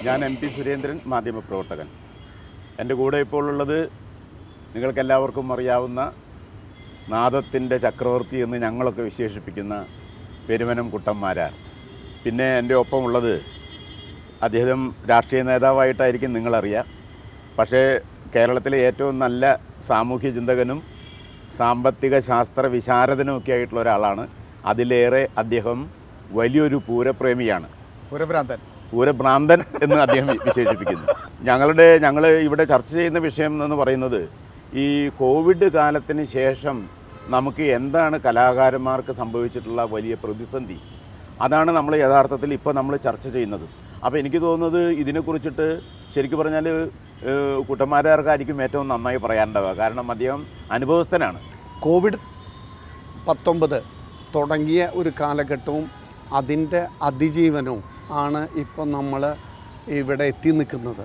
ഞാൻ M P Surendran മാധ്യമപ്രവർത്തകൻ എൻ്റെ കൂടെ ഇപ്പോൾ ഉള്ളത് നിങ്ങൾക്കെല്ലാവർക്കും അറിയാവുന്ന നാദത്തിൻ്റെ ചക്രവർത്തി എന്ന് ഞങ്ങളൊക്കെ വിശേഷിപ്പിക്കുന്ന പെരുമനം കുട്ടന്മാരാർ പിന്നെ എൻ്റെ ഒപ്പമുള്ളത് അദ്ദേഹം രാഷ്ട്രീയ നേതാവായിട്ടായിരിക്കും നിങ്ങളറിയാം പക്ഷേ കേരളത്തിലെ ഏറ്റവും നല്ല സാമൂഹ്യ ചിന്തകനും സാമ്പത്തിക ശാസ്ത്ര വിശാരദനുമൊക്കെ ആയിട്ടുള്ള ഒരാളാണ് അതിലേറെ അദ്ദേഹം വലിയൊരു പൂരപ്രേമിയാണ് പുരഭ്രാന്തൻ പൂരഭ്രാന്തൻ എന്ന് അദ്ദേഹം വി- വിശേഷിപ്പിക്കുന്നു ഞങ്ങളുടെ ഞങ്ങൾ ഇവിടെ ചർച്ച ചെയ്യുന്ന വിഷയം എന്ന് പറയുന്നത് ഈ കോവിഡ് കാലത്തിന് ശേഷം നമുക്ക് എന്താണ് കലാകാരന്മാർക്ക് സംഭവിച്ചിട്ടുള്ള വലിയ പ്രതിസന്ധി അതാണ് നമ്മൾ യഥാർത്ഥത്തിൽ ഇപ്പോൾ നമ്മൾ ചർച്ച ചെയ്യുന്നത് അപ്പോൾ എനിക്ക് തോന്നുന്നത് ഇതിനെക്കുറിച്ചിട്ട് ശരിക്കും പറഞ്ഞാൽ കുട്ടന്മാരാർക്കായിരിക്കും ഏറ്റവും നന്നായി പറയാനുണ്ടാവുക കാരണം അദ്ദേഹം അനുഭവസ്ഥനാണ് കോവിഡ് പത്തൊമ്പത് തുടങ്ങിയ ഒരു കാലഘട്ടവും അതിൻ്റെ അതിജീവനവും ആണ് ഇപ്പോൾ നമ്മൾ ഇവിടെ എത്തി നിൽക്കുന്നത്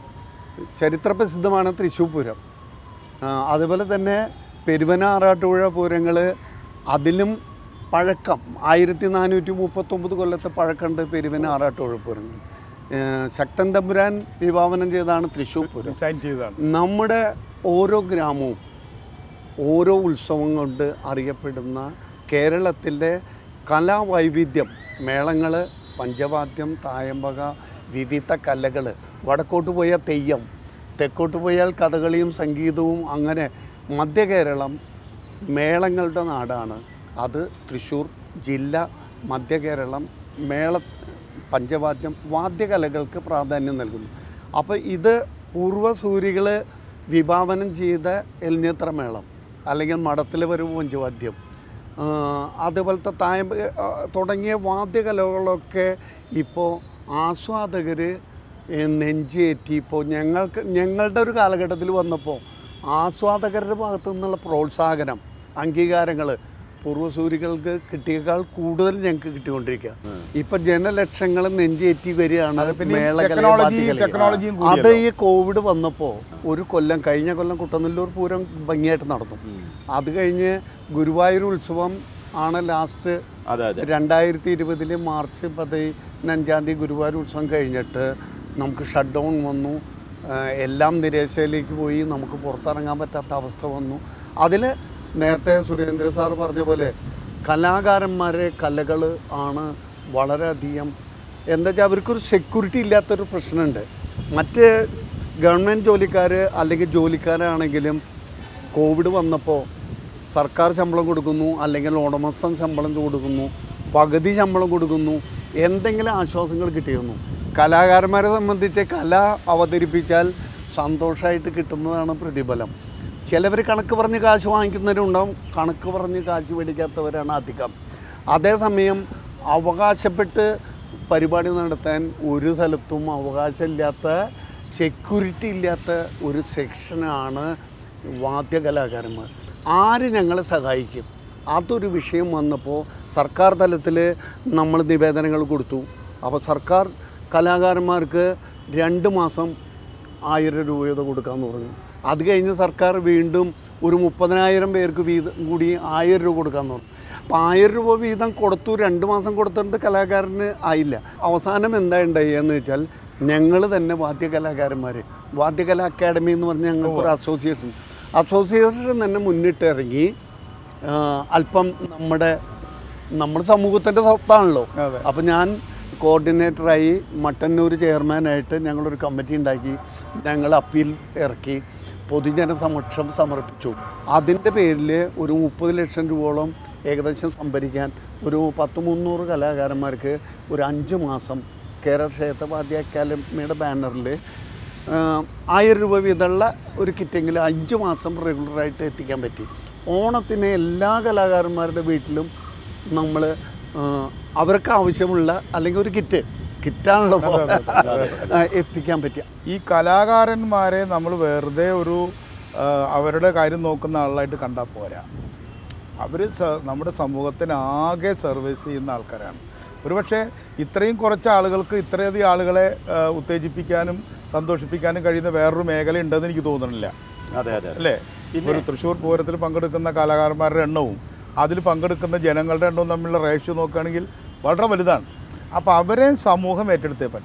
ചരിത്രപ്രസിദ്ധമാണ് തൃശ്ശൂർ പൂരം ആ, അതുപോലെ തന്നെ പെരുവന ആറാട്ടുപുഴ പൂരങ്ങൾ അതിലും പഴക്കം ആയിരത്തി നാനൂറ്റി മുപ്പത്തൊമ്പത് കൊല്ലത്തെ പഴക്കമുണ്ട് പെരുവന ആറാട്ടുപുഴ പൂരങ്ങൾ ഏ, ശക്തൻ തമ്പുരാൻ വിഭാവനം ചെയ്തതാണ് തൃശ്ശൂർ പൂരം ഡിസൈൻ ചെയ്തതാണ് നമ്മുടെ ഓരോ ഗ്രാമവും ഓരോ ഉത്സവം കൊണ്ട് അറിയപ്പെടുന്ന കേരളത്തിൻ്റെ കലാവൈവിധ്യം മേളങ്ങൾ പഞ്ചവാദ്യം തായമ്പക വിവിധ കലകൾ വടക്കോട്ട് പോയാൽ തെയ്യം തെക്കോട്ട് പോയാൽ കഥകളിയും സംഗീതവും അങ്ങനെ മധ്യ കേരളം മേളങ്ങളുടെ നാടാണ് അത് തൃശ്ശൂർ ജില്ല മധ്യ കേരളം മേള പഞ്ചവാദ്യം വാദ്യകലകൾക്ക് പ്രാധാന്യം നൽകുന്നു അപ്പോൾ ഇത് പൂർവ്വസൂരികൾ വിഭാവനം ചെയ്ത എൽഞ്ഞത്ര മേളം അല്ലെങ്കിൽ മഠത്തിൽ വരവ് പഞ്ചവാദ്യം ആ, അതുപോലത്തെ തായമ്പ ആ, തുടങ്ങിയ വാദ്യകലകളൊക്കെ ഇപ്പോൾ ആസ്വാദകർ നെഞ്ചേറ്റി ഇപ്പോൾ ഞങ്ങൾക്ക് ഞങ്ങളുടെ ഒരു കാലഘട്ടത്തിൽ വന്നപ്പോൾ ആസ്വാദകരുടെ ഭാഗത്തു നിന്നുള്ള പ്രോത്സാഹനം അംഗീകാരങ്ങൾ പൂർവ്വസൂരികൾക്ക് കിട്ടിയേക്കാൾ കൂടുതൽ ഞങ്ങൾക്ക് കിട്ടിക്കൊണ്ടിരിക്കുക ഇപ്പൊ ജനലക്ഷങ്ങൾ നെഞ്ചേറ്റി വരികയാണ് അത് പിന്നെ ഈ മേളകളെ, technology- വാദ്യകളെ. technology യും അത് കൂടിയല്ലോ. ഈ കോവിഡ് വന്നപ്പോൾ ഒരു കൊല്ലം കഴിഞ്ഞ കൊല്ലം കുട്ടനെല്ലൂർ പൂരം ഭംഗിയായിട്ട് നടന്നു അത് കഴിഞ്ഞ് ഗുരുവായൂർ ഉത്സവം ആണ് ലാസ്റ്റ് അതെ അതെ രണ്ടായിരത്തി ഇരുപതിൽ മാർച്ച് പതിനഞ്ചാം തീയതി ഗുരുവായൂർ ഉത്സവം കഴിഞ്ഞിട്ട് നമുക്ക് ഷട്ട് ഡൗൺ വന്നു ആ, എല്ലാം നിരാശയിലേക്ക് പോയി നമുക്ക് പുറത്തിറങ്ങാൻ പറ്റാത്ത അവസ്ഥ വന്നു അതിൽ നേരത്തെ സുരേന്ദ്ര സാർ പറഞ്ഞ പോലെ കലാകാരന്മാരെ കലകൾ ആണ് വളരെയധികം എന്താ വെച്ചാൽ അവർക്കൊരു സെക്യൂരിറ്റി ഇല്ലാത്തൊരു പ്രശ്നമുണ്ട് മറ്റ് ഗവൺമെൻറ് ജോലിക്കാർ അല്ലെങ്കിൽ ജോലിക്കാരാണെങ്കിലും കോവിഡ് വന്നപ്പോൾ സർക്കാർ ശമ്പളം കൊടുക്കുന്നു അല്ലെങ്കിൽ ഉടമസ്ഥൻ ശമ്പളം കൊടുക്കുന്നു പകുതി ശമ്പളം കൊടുക്കുന്നു എന്തെങ്കിലും ആശ്വാസങ്ങൾ കിട്ടിയിരുന്നു കലാകാരന്മാരെ സംബന്ധിച്ച് കല അവതരിപ്പിച്ചാൽ സന്തോഷമായിട്ട് കിട്ടുന്നതാണ് പ്രതിഫലം ചിലവർ കണക്ക് പറഞ്ഞ് കാശ് വാങ്ങിക്കുന്നവരുണ്ടാവും കണക്ക് പറഞ്ഞ് കാശ് മേടിക്കാത്തവരാണ് അധികം അതേസമയം അവകാശപ്പെട്ട് പരിപാടി നടത്താൻ ഒരു സ്ഥലത്തും അവകാശമില്ലാത്ത സെക്യൂരിറ്റി ഇല്ലാത്ത ഒരു സെക്ഷനാണ് വാദ്യകലാകാരന്മാർ ആര് ഞങ്ങളെ സഹായിക്കും അതൊരു വിഷയം വന്നപ്പോൾ സർക്കാർ തലത്തിൽ നമ്മൾ നിവേദനങ്ങൾ കൊടുത്തു അപ്പോൾ സർക്കാർ കലാകാരന്മാർക്ക് രണ്ട് മാസം ആയിരം രൂപ വീതം കൊടുക്കാമെന്ന് പറഞ്ഞു അത് കഴിഞ്ഞ് സർക്കാർ വീണ്ടും ഒരു മുപ്പതിനായിരം പേർക്ക് വീതം കൂടി ആയിരം രൂപ കൊടുക്കാമെന്ന് പറഞ്ഞു അപ്പോൾ ആയിരം രൂപ വീതം കൊടുത്തു രണ്ട് മാസം കൊടുത്തിട്ട് കലാകാരന് ആയില്ല അവസാനം എന്താ ഉണ്ടായി എന്ന് വെച്ചാൽ ഞങ്ങൾ തന്നെ വാദ്യകലാകാരന്മാർ വാദ്യകലാ അക്കാഡമി എന്ന് പറഞ്ഞ ഞങ്ങൾക്കൊരു അസോസിയേഷൻ അസോസിയേഷൻ തന്നെ മുന്നിട്ട് ഇറങ്ങി ആ, അല്പം നമ്മുടെ നമ്മുടെ സമൂഹത്തിൻ്റെ സ്വത്താണല്ലോ അതെ. അപ്പോൾ ഞാൻ കോർഡിനേറ്ററായി മട്ടന്നൂർ ചെയർമാനായിട്ട് ഞങ്ങളൊരു കമ്മിറ്റി ഉണ്ടാക്കി ഞങ്ങൾ അപ്പീൽ ഇറക്കി പൊതുജന സമക്ഷം സമർപ്പിച്ചു അതിൻ്റെ പേരിൽ ഒരു മുപ്പത് ലക്ഷം രൂപയോളം ഏകദേശം സംഭരിക്കാൻ ഒരു പത്ത് മുന്നൂറ് കലാകാരന്മാർക്ക് ഒരു അഞ്ച് മാസം കേരള ക്ഷേത്രവാദ്യ അക്കാദമിയുടെ ബാനറിൽ ആയിരം രൂപ വീതമുള്ള ഒരു കിറ്റെങ്കിലും അഞ്ച് മാസം റെഗുലറായിട്ട് എത്തിക്കാൻ പറ്റി ഓണത്തിന് എല്ലാ കലാകാരന്മാരുടെ വീട്ടിലും നമ്മൾ അവർക്ക് ആവശ്യമുള്ള അല്ലെങ്കിൽ ഒരു കിറ്റ് കിറ്റാണല്ലോ ആ, എത്തിക്കാൻ പറ്റിയ ഈ കലാകാരന്മാരെ നമ്മൾ വെറുതെ ഒരു ആ, അവരുടെ കാര്യം നോക്കുന്ന ആളായിട്ട് കണ്ടാൽ പോരാ അവർ നമ്മുടെ സമൂഹത്തിന് ആകെ സർവീസ് ചെയ്യുന്ന ആൾക്കാരാണ് ഒരുപക്ഷെ ഇത്രയും കുറച്ച് ആളുകൾക്ക് ഇത്രയധികം ആളുകളെ ആ, ഉത്തേജിപ്പിക്കാനും സന്തോഷിപ്പിക്കാനും കഴിയുന്ന വേറൊരു മേഖല ഉണ്ടെന്ന് എനിക്ക് തോന്നുന്നില്ല അതെ അതെ അതെ. അല്ലേ ഒരു തൃശ്ശൂർ പൂരത്തിൽ പങ്കെടുക്കുന്ന കലാകാരന്മാരുടെ എണ്ണവും അതിൽ പങ്കെടുക്കുന്ന ജനങ്ങളുടെ എണ്ണവും തമ്മിലുള്ള റേഷ്യോ നോക്കുകയാണെങ്കിൽ വളരെ വലുതാണ് അപ്പോൾ അവരെ സമൂഹം ഏറ്റെടുത്തേ പറ്റുള്ളൂ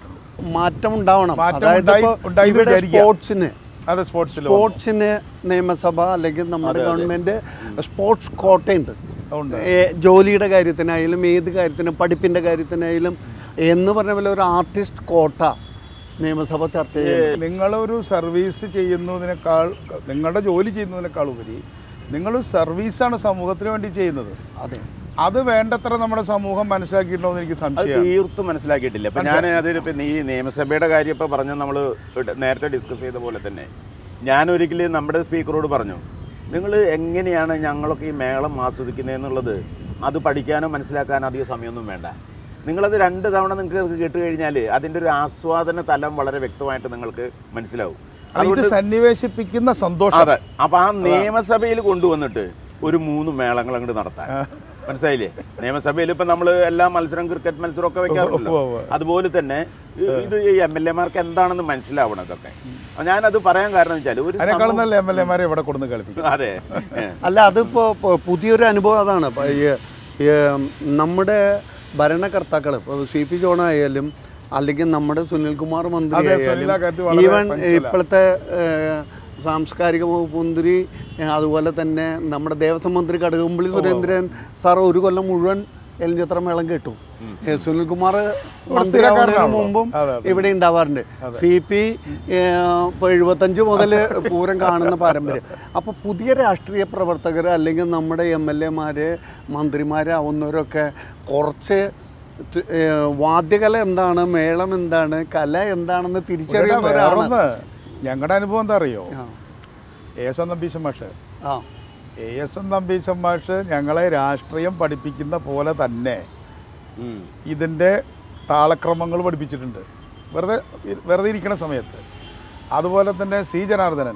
മാറ്റം ഉണ്ടാവണം മാറ്റം അതായത് ഉണ്ടായി- ഇപ്പോ ഉണ്ടായി എന്ന് ഇവിടെ വിചാരിക്കുക. സ്പോർട്സിന് അത് സ്പോർട്സിൽ സ്പോർട്സിന് നിയമസഭ അല്ലെങ്കിൽ നമ്മുടെ ഗവൺമെന്റ് സ്പോർട്സ് കോട്ടയുണ്ട് ഉണ്ട്. ഏ, ജോലിയുടെ കാര്യത്തിനായാലും ഏത് കാര്യത്തിനും പഠിപ്പിൻ്റെ കാര്യത്തിനായാലും എന്ന് പറഞ്ഞ പോലെ ഒരു ആർട്ടിസ്റ്റ് കോട്ട നിയമസഭ ചർച്ച ചെയ്യുന്നത് നിങ്ങളൊരു സർവീസ് ചെയ്യുന്നതിനേക്കാൾ നിങ്ങളുടെ ജോലി ചെയ്യുന്നതിനേക്കാൾ ഉപരി നിങ്ങളൊരു സർവീസാണ് സമൂഹത്തിന് വേണ്ടി ചെയ്യുന്നത് അതെ അത് വേണ്ടത്ര നമ്മുടെ സമൂഹം മനസ്സിലാക്കിയിട്ടുണ്ടോ എന്ന് എനിക്ക് അത് സംശയമാണ് തീർത്തും മനസ്സിലാക്കിയിട്ടില്ല ഇപ്പം ഞാൻ അതിൽ ഇപ്പം ഈ നിയമസഭയുടെ കാര്യം ഇപ്പോൾ പറഞ്ഞ നമ്മൾ നേരത്തെ ഡിസ്കസ് ചെയ്ത പോലെ തന്നെ ഞാൻ ഒരിക്കലും നമ്മുടെ സ്പീക്കറോട് പറഞ്ഞു നിങ്ങൾ എങ്ങനെയാണ് ഞങ്ങളൊക്കെ ഈ മേളം ആസ്വദിക്കുന്നതെന്നുള്ളത് അത് പഠിക്കാനോ മനസ്സിലാക്കാനോ അധികം സമയമൊന്നും വേണ്ട നിങ്ങളത് രണ്ട് തവണ നിങ്ങൾക്ക് കേട്ട് കഴിഞ്ഞാൽ അതിൻ്റെ ഒരു ആസ്വാദന തലം വളരെ വ്യക്തമായിട്ട് നിങ്ങൾക്ക് മനസ്സിലാവും അത് ഇത് സന്നിവേശിപ്പിക്കുന്ന സന്തോഷം അതെ അപ്പൊ ആ നിയമസഭയിൽ കൊണ്ടുവന്നിട്ട് ഒരു മൂന്ന് മേളങ്ങൾ അങ്ങോട്ട് നടത്താൻ മനസ്സിലായില്ലേ നിയമസഭയിൽ ഇപ്പൊ നമ്മൾ എല്ലാ മത്സരം ക്രിക്കറ്റ് മത്സരം ഒക്കെ വെക്കാറുണ്ടല്ലോ ഉവ്വ് ഉവ്വ്. അതുപോലെ തന്നെ ഇ- ഇത് ഈ എം എൽ എമാർക്ക് എന്താണെന്ന് മനസ്സിലാവണം ഇതൊക്കെ അപ്പൊ ഞാനത് പറയാൻ കാരണം വെച്ചാൽ ഒരു അതിനേക്കാളും സമൂഹം- നല്ല എം എൽ എമാരെ ഇവിടെ കൊടുന്ന് കളിപ്പിക്കും അതെ ഏ. അല്ല അതിപ്പോൾ പുതിയൊരു അനുഭവം അതാണ് ഇപ്പൊ ഈ ഈ നമ്മുടെ ഭരണകർത്താക്കൾ ഇപ്പോൾ സി പി ജോൺ ആയാലും അല്ലെങ്കിൽ നമ്മുടെ സുനിൽകുമാർ മന്ത്രി അതെ, ആയാലും സുനിൽ ആ കാര്യത്തിൽ വളരെ ഈവൻ പഞ്ചല. ഇപ്പോഴത്തെ ഏഹ്, സാംസ്കാരിക വകുപ്പ് മന്ത്രി ഏഹ്, അതുപോലെ തന്നെ നമ്മുടെ ദേവസ്വം മന്ത്രി കടകംപള്ളി സുരേന്ദ്രൻ സാർ ഒരു കൊല്ലം മുഴുവൻ എലിഞ്ചിത്ര മേളം കേട്ടു ഏഹ്, സുനിൽകുമാർ മന്ത്രിയാവുന്നതിന് സ്ഥിരക്കാരനാണല്ലോ. മുമ്പും അതെ, അതെ. ഇവിടെ ഉണ്ടാവാറുണ്ട് സി പി ഇപ്പോൾ എഴുപത്തഞ്ച് മുതൽ പൂരം കാണുന്ന പാരമ്പര്യം അപ്പോൾ പുതിയ രാഷ്ട്രീയ പ്രവർത്തകർ അല്ലെങ്കിൽ നമ്മുടെ എം എൽ എമാർ മന്ത്രിമാരാവുന്നവരൊക്കെ കുറച്ച് ത്- ഏഹ് വാദ്യകല എന്താണ് മേളം എന്താണ് കല എന്താണെന്ന് തിരിച്ചറിയുന്നവരാണ് വേറൊന്ന് ഞങ്ങളുടെ അനുഭവം എന്താ അറിയോ ആ. എ എസ് എൻ നമ്പീശൻ മാഷ് ആ എ എസ് എൻ നമ്പീശൻ മാഷ് ഞങ്ങളെ രാഷ്ട്രീയം പഠിപ്പിക്കുന്ന പോലെ തന്നെ ഉം. ഇതിൻ്റെ താളക്രമങ്ങൾ പഠിപ്പിച്ചിട്ടുണ്ട് വെറുതെ വെറുതെ ഇരിക്കുന്ന സമയത്ത് അതുപോലെ തന്നെ സി ജനാർദ്ദനൻ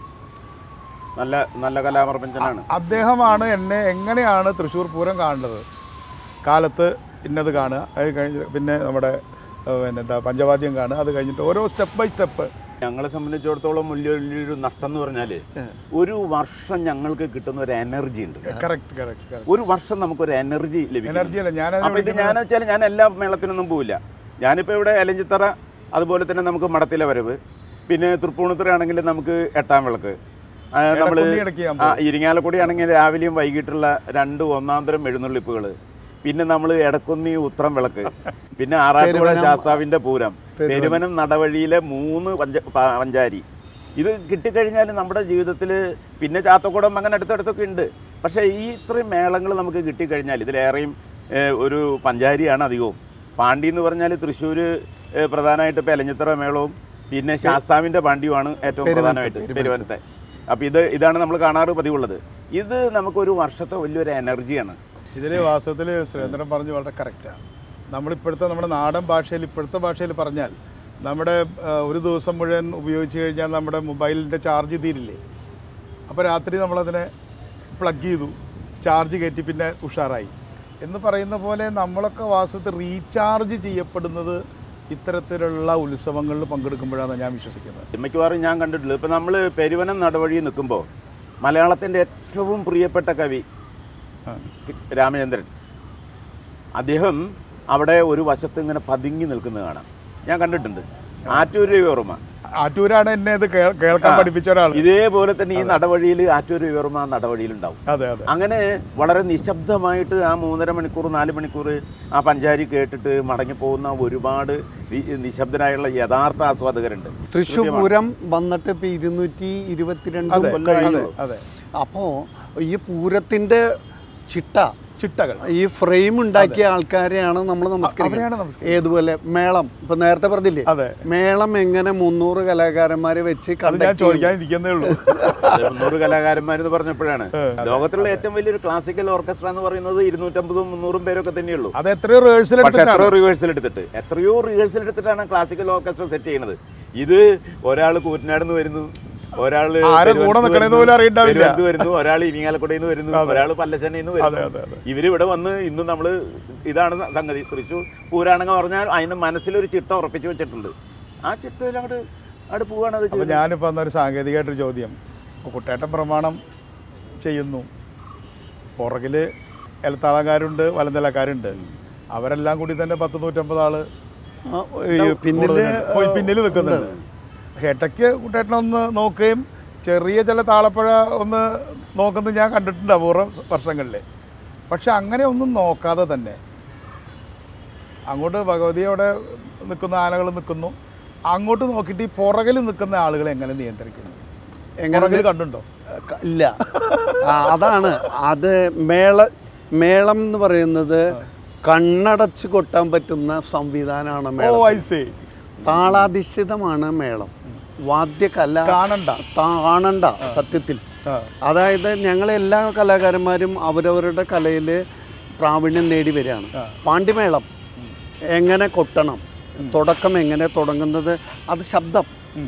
നല്ല നല്ല കലാപ്രപഞ്ചനാണ് അദ്ദേഹമാണ് എന്നെ എങ്ങനെയാണ് തൃശ്ശൂർ പൂരം കാണേണ്ടത് കാലത്ത് ഇന്നത് കാണുക അത് കഴിഞ്ഞ് പിന്നെ നമ്മുടെ ഏഹ്, പിന്നെ എന്താ പഞ്ചവാദ്യം കാണുക അത് കഴിഞ്ഞിട്ട് ഓരോ സ്റ്റെപ്പ് ബൈ സ്റ്റെപ്പ് ഞങ്ങളെ സംബന്ധിച്ചിടത്തോളം വലിയ വലിയൊരു നഷ്ടം എന്ന് പറഞ്ഞാൽ ഒരു വർഷം ഞങ്ങൾക്ക് കിട്ടുന്ന ഒരു എനർജി ഉണ്ട് കറക്റ്റ് കറക്റ്റ് കറക്റ്റ് ഒരു വർഷം നമുക്കൊരു എനർജി ലഭിക്കും എനർജി അല്ല ഞാനതിനെ അപ്പോൾ ഇത് ഞാൻ വെച്ചാൽ ഞാൻ എല്ലാ മേളത്തിനൊന്നും പോവില്ല ഞാനിപ്പോൾ ഇവിടെ എലഞ്ചിത്തറ അതുപോലെ തന്നെ നമുക്ക് മടത്തിലെ വരവ് പിന്നെ തൃപ്പൂണിത്തുറ ആണെങ്കിൽ നമുക്ക് എട്ടാം വിളക്ക് നമ്മൾ എടക്കുന്നി ഇടയ്ക്ക് ഞാൻ ആ ഇരിങ്ങാലക്കുടി ആണെങ്കിൽ രാവിലെയും വൈകിട്ടുള്ള രണ്ട് ഒന്നാന്തരം എഴുന്നള്ളിപ്പുകൾ പിന്നെ നമ്മൾ എടക്കുന്നി ഉത്രം വിളക്ക് പിന്നെ ആറാട്ടുപുഴ ശാസ്താവിൻ്റെ പൂരം പെരുവനം നടവഴിയിലെ മൂന്ന് പഞ്ച പ- പഞ്ചാരി ഇത് കിട്ടിക്കഴിഞ്ഞാൽ നമ്മുടെ ജീവിതത്തിൽ പിന്നെ ചാത്തക്കുടം അങ്ങനെ അടുത്തടുത്തൊക്കെ ഉണ്ട് പക്ഷേ ഈ ഇത്രയും മേളങ്ങൾ നമുക്ക് കിട്ടിക്കഴിഞ്ഞാൽ ഇതിലേറെയും ഏഹ്, ഒരു പഞ്ചാരിയാണ് അധികവും പാണ്ടി എന്ന് പറഞ്ഞാൽ തൃശ്ശൂർ പ്രധാനമായിട്ട് ഇപ്പോൾ എലഞ്ഞിത്തറ മേളവും പിന്നെ ശാസ്താവിൻ്റെ പാണ്ഡ്യവുമാണ് ഏറ്റവും പ്രധാനമായിട്ട് പെരുവനത്തെ അപ്പോൾ ഇത് ഇതാണ് നമ്മൾ കാണാറ് പതിവുള്ളത് ഇത് നമുക്കൊരു വർഷത്തെ വലിയൊരു എനർജിയാണ് ഇതിൽ വാസ്തവത്തിൽ സുരേന്ദ്രൻ പറഞ്ഞു വളരെ കറക്റ്റാണ് നമ്മളിപ്പോഴത്തെ നമ്മുടെ നാടൻ ഭാഷയിൽ ഇപ്പോഴത്തെ ഭാഷയിൽ പറഞ്ഞാൽ നമ്മുടെ ആ, ഒരു ദിവസം മുഴുവൻ ഉപയോഗിച്ച് കഴിഞ്ഞാൽ നമ്മുടെ മൊബൈലിൻ്റെ ചാർജ് തീരില്ലേ അപ്പോൾ രാത്രി നമ്മളതിനെ പ്ലഗ് ചെയ്തു ചാർജ് കയറ്റി പിന്നെ ഉഷാറായി എന്ന് പറയുന്ന പോലെ നമ്മളൊക്കെ വാസ്തവത്തിൽ റീചാർജ് ചെയ്യപ്പെടുന്നത് ഇത്തരത്തിലുള്ള ഉത്സവങ്ങളിൽ പങ്കെടുക്കുമ്പോഴാണ് ഞാൻ വിശ്വസിക്കുന്നത് മിക്കവാറും ഞാൻ കണ്ടിട്ടുള്ളത് ഇപ്പം നമ്മൾ പെരുവനം നടവഴി നിൽക്കുമ്പോൾ മലയാളത്തിൻ്റെ ഏറ്റവും പ്രിയപ്പെട്ട കവി ആ. രാമചന്ദ്രൻ അദ്ദേഹം അവിടെ ഒരു വശത്ത് ഇങ്ങനെ പതുങ്ങി നിൽക്കുന്നത് കാണാം ഞാൻ കണ്ടിട്ടുണ്ട് ആറ്റൂർ രവിവർമ്മ ആറ്റൂരാണ് എന്നെ ഇത് കേ- കേൾക്കാൻ പഠിപ്പിച്ച ഒരാൾ ഇതേപോലെ തന്നെ ഈ നടവഴിയിൽ ആറ്റൂർ രവിവർമ്മ ആ നടവഴിയിലുണ്ടാവും അതെ അതെ അങ്ങനെ വളരെ നിശബ്ദമായിട്ട് ആ മൂന്നര മണിക്കൂർ നാല് മണിക്കൂർ ആ പഞ്ചാരി കേട്ടിട്ട് മടങ്ങിപ്പോകുന്ന ഒരുപാട് നി- നിശബ്ദരായുള്ള യഥാർത്ഥ ആസ്വാദകരുണ്ട് തൃശ്ശൂർ പൂരം വന്നിട്ട് ഇപ്പം ഇരുന്നൂറ്റി ഇരുപത്തിരണ്ടും അതെ കൊല്ലം അതെ കഴിഞ്ഞു അതെ അപ്പോൾ ഈ പൂരത്തിൻ്റെ ചിട്ട ചിട്ടകൾ ഈ ഫ്രെയിം ഉണ്ടാക്കിയ ആൾക്കാരെയാണ് നമ്മൾ അവരെയാണ് നമസ്കരിക്കുന്നത് നമസ്കരിക്കുന്നത്. ഏതുപോലെ മേളം ഇപ്പൊ നേരത്തെ പറഞ്ഞില്ലേ അതെ. മേളം എങ്ങനെ മുന്നൂറ് കലാകാരന്മാരെ വെച്ച് അത് ഞാൻ conduct ചെയ്യും? ചോദിക്കാനിരിക്കുന്നേ ഉള്ളൂ അത് മുന്നൂറ് കലാകാരന്മാരെന്ന് പറഞ്ഞപ്പോഴാണ് ലോകത്തിലുള്ള ഏറ്റവും വലിയൊരു ക്ലാസിക്കൽ ഓർക്കസ്ട്ര എന്ന് പറയുന്നത് ഇരുന്നൂറ്റമ്പതും മുന്നൂറും പേരൊക്കെ തന്നെയുള്ളൂ അത് എത്രയോ റിഹേഴ്സൽ പക്ഷെ എടുത്തിട്ടാണ് എത്രയോ റിഹേഴ്സൽ എടുത്തിട്ട് എത്രയോ റിഹേഴ്സൽ എടുത്തിട്ടാണ് ക്ലാസിക്കൽ ഓർക്കസ്ട്ര സെറ്റ് ചെയ്യുന്നത് ഇത് ഒരാൾ കൂറ്റനാട് നിന്ന് വരുന്നു ഒരാള് ആരെ കൂടെ പെരുവനത്ത് നിക്കണേന്ന് വരുന്നു, പോലും അറിയണ്ടാവില്ല. പെരുവനത്ത് വരുന്നു ഒരാൾ ഇരിങ്ങാലക്കുടയിൽ നിന്ന് വരുന്നു ഒരാൾ പല്ലശ്ശനയിൽ നിന്ന് അതെ, അതെ, വരുന്നു ഇവരിവിടെ വന്ന് ഇന്ന് നമ്മൾ ഇതാണ് സ- സംഗതി തൃശ്ശൂർ പൂരാണെന്ന് പറഞ്ഞാൽ അതിന് മനസ്സിലൊരു ചിട്ട ഉറപ്പിച്ചു വെച്ചിട്ടുണ്ട് ആ ചിട്ടയിൽ അങ്ങോട്ട് അവിടെ പോവാണ് അത് അപ്പോൾ ഞാനിപ്പോൾ അന്നൊരു സാങ്കേതികമായിട്ടൊരു ചോദ്യം ഇപ്പോൾ കുട്ടേട്ടൻ പ്രമാണം ചെയ്യുന്നു പുറകിൽ ഇലത്താളക്കാരുണ്ട് വലന്തലക്കാരുണ്ട് അവരെല്ലാം കൂടി തന്നെ പത്ത് നൂറ്റമ്പത് ആള് ആ, ഈ പിന്നില് പോയി പിന്നിൽ നിൽക്കുന്നുണ്ട് ഇടയ്ക്ക് കുട്ടേട്ടനൊന്ന് നോക്കുകയും ചെറിയ ചില താളപ്പഴ ഒന്ന് നോക്കുന്നത് ഞാൻ കണ്ടിട്ടുണ്ട് അപൂർവം വർഷങ്ങളിൽ പക്ഷെ അങ്ങനെ ഒന്നും നോക്കാതെ തന്നെ അങ്ങോട്ട് ഭഗവതി അവിടെ നിൽക്കുന്ന ആനകൾ നിൽക്കുന്നു അങ്ങോട്ട് നോക്കിയിട്ട് ഈ പുറകിൽ നിൽക്കുന്ന ആളുകളെ എങ്ങനെ നിയന്ത്രിക്കുന്നു എങ്ങനെ പുറകിൽ കണ്ടുണ്ടോ ക- ഇല്ല ആ, അതാണ് അത് മേള മേളം എന്ന് പറയുന്നത് കണ്ണടച്ച് കൊട്ടാൻ പറ്റുന്ന സംവിധാനമാണ് ഓ മേളം ഐ സി താളാധിഷ്ഠിതമാണ് മേളം വാദ്യകല കാണണ്ട കാണണ്ട സത്യത്തിൽ ആ. അതായത് ഞങ്ങളെല്ലാ കലാകാരന്മാരും അവരവരുടെ കലയിൽ പ്രാവീണ്യം നേടി വരികയാണ് പാണ്ഡിമേളം എങ്ങനെ കൊട്ടണം തുടക്കം എങ്ങനെ തുടങ്ങുന്നത് അത് ശബ്ദം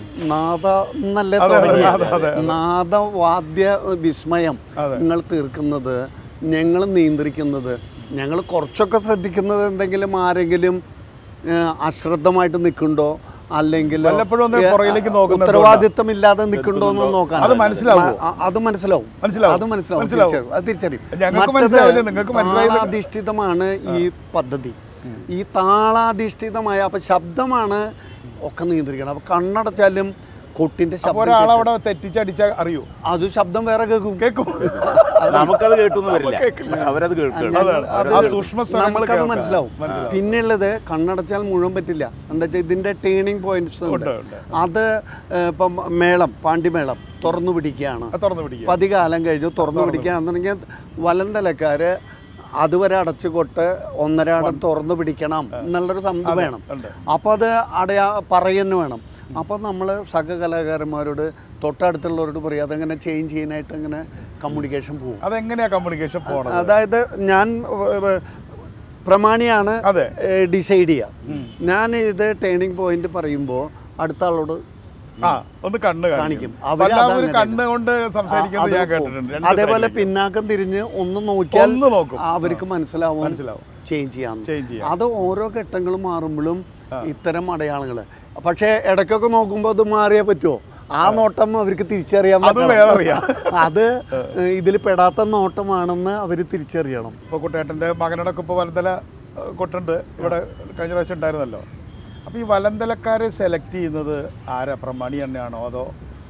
നാദ എന്നല്ലേ അതെ, അതെ, തുടങ്ങിയത് അതെ, അതെ. നാദവാദ്യ വിസ്മയം അതെ. നിങ്ങൾ തീർക്കുന്നത് ഞങ്ങൾ നിയന്ത്രിക്കുന്നത് ഞങ്ങൾ കുറച്ചൊക്കെ ശ്രദ്ധിക്കുന്നത് എന്തെങ്കിലും ആരെങ്കിലും ഏഹ്, അശ്രദ്ധമായിട്ട് നിൽക്കുന്നുണ്ടോ അല്ലെങ്കിൽ വല്ലപ്പോഴും ഒന്ന് പുറകിലേക്ക് നോക്കുന്നത് ഉത്തരവാദിത്തം ഇല്ലാതെ നിൽക്കുന്നുണ്ടോ എന്ന് നോക്കാൻ അത് മനസ്സിലാവുമോ? ആ, അത് മനസ്സിലാവും മനസ്സിലാവും. അത് മനസ്സിലാവും മനസ്സിലാവും. തിരിച്ചറിയും. അത് തിരിച്ചറിയും ഞങ്ങൾക്ക് മറ്റത് മനസ്സിലാവില്ല, നിങ്ങൾക്ക് മനസ്സിലായില്ല. താളാധിഷ്ഠിതമാണ് ഈ പദ്ധതി ഈ താളാധിഷ്ഠിതമായ അപ്പൊ ശബ്ദമാണ് ഒക്കെ നിയന്ത്രിക്കണം അപ്പൊ കണ്ണടച്ചാലും കൊട്ടിന്റെ അപ്പൊ ശബ്ദം ഒരാൾ കേട്ട് അവിടെ തെറ്റിച്ചടിച്ചാൽ അറിയൂ അത് ശബ്ദം വേറെ കേൾക്കും കേൾക്കും നമുക്കത് കേട്ടൊന്നും വരില്ല അവരത് കേൾക്കണം അതാണ്. അത് ആ സൂക്ഷ്മ സ്ഥലങ്ങൾ നമുക്കത് കേൾക്കാം. മനസ്സിലാവും പിന്നെയുള്ളത് കണ്ണടച്ചാൽ മുഴുവൻ പറ്റില്ല എന്താ വെച്ചാൽ ഇതിന്റെ ടേണിംഗ് പോയിന്റ്സ് ഉണ്ട് ഉണ്ട്, ഉണ്ട്. അത് ഏഹ്, ഇപ്പം മേളം പാണ്ടിമേളം തുറന്നു പിടിക്കുകയാണ് അത് തുറന്നു പിടിക്കുക പതികാലം കഴിഞ്ഞ് തുറന്നു പിടിക്കുകയാണെന്നുണ്ടെങ്കിൽ വലന്തലക്കാര് അതുവരെ അടച്ചു കൊട്ട് ഒന്നരാടം തുറന്നു പിടിക്കണം എന്നുള്ളൊരു സംഭവം വേണം ഉണ്ട്. അപ്പോൾ അത് അടയാ പറയുന്നു വേണം അപ്പോൾ നമ്മൾ സഹകലാകാരന്മാരോട് തൊട്ടടുത്തുള്ളവരോട് പറയും അതങ്ങനെ ചേഞ്ച് ചെയ്യാനായിട്ട് അങ്ങനെ കമ്മ്യൂണിക്കേഷൻ പോകും അതെങ്ങനെയാ കമ്മ്യൂണിക്കേഷൻ പോണത് അതായത് ഞാൻ ഏർ, ഏർ, പ്രമാണിയാണ് അതെ. ഡിസൈഡ് ചെയ്യുക ഞാൻ ഇത് ടേണിംഗ് പോയിന്റ് പറയുമ്പോൾ അടുത്ത ആളോട് ആ ഒന്ന് കണ്ണ് കാണിക്കും. കാണിക്കും അവര് എല്ലാവരും അതങ്ങനെ കണ്ണ് കൊണ്ട് സംസാരിക്കുന്നത് ഞാൻ അത് കേട്ടിട്ടുണ്ട് രണ്ട് അതേപോലെ side ലേക്ക്. പിന്നാക്കം തിരിഞ്ഞ് ഒന്ന് നോക്കിയാൽ ഒന്ന് നോക്കും. അവർക്ക് മനസ്സിലാവും മനസ്സിലാവും. ചേഞ്ച് ചെയ്യാം Change ചെയ്യാം. അത് ഓരോ ഘട്ടങ്ങളും മാറുമ്പോഴും ഇത്തരം അടയാളങ്ങൾ പക്ഷേ ഇടയ്ക്കൊക്കെ നോക്കുമ്പോൾ അത് മാറിയേ പറ്റുമോ ആ നോട്ടം അവർക്ക് തിരിച്ചറിയാൻ അത് പറ്റണം. വേറെ അറിയാം. അത് ഇതിൽ പെടാത്ത നോട്ടമാണെന്ന് അവർ തിരിച്ചറിയണം ഇപ്പോൾ കുട്ടേട്ടൻ്റെ മകനോടൊക്കെ ഇപ്പോൾ വലന്തല ഏഹ്, കൊട്ടുണ്ട് ഇവിടെ കഴിഞ്ഞ പ്രാവശ്യം ഉണ്ടായിരുന്നല്ലോ അപ്പോൾ ഈ വലന്തലക്കാരെ സെലക്ട് ചെയ്യുന്നത് ആരാ പ്രമാണി തന്നെയാണോ അതോ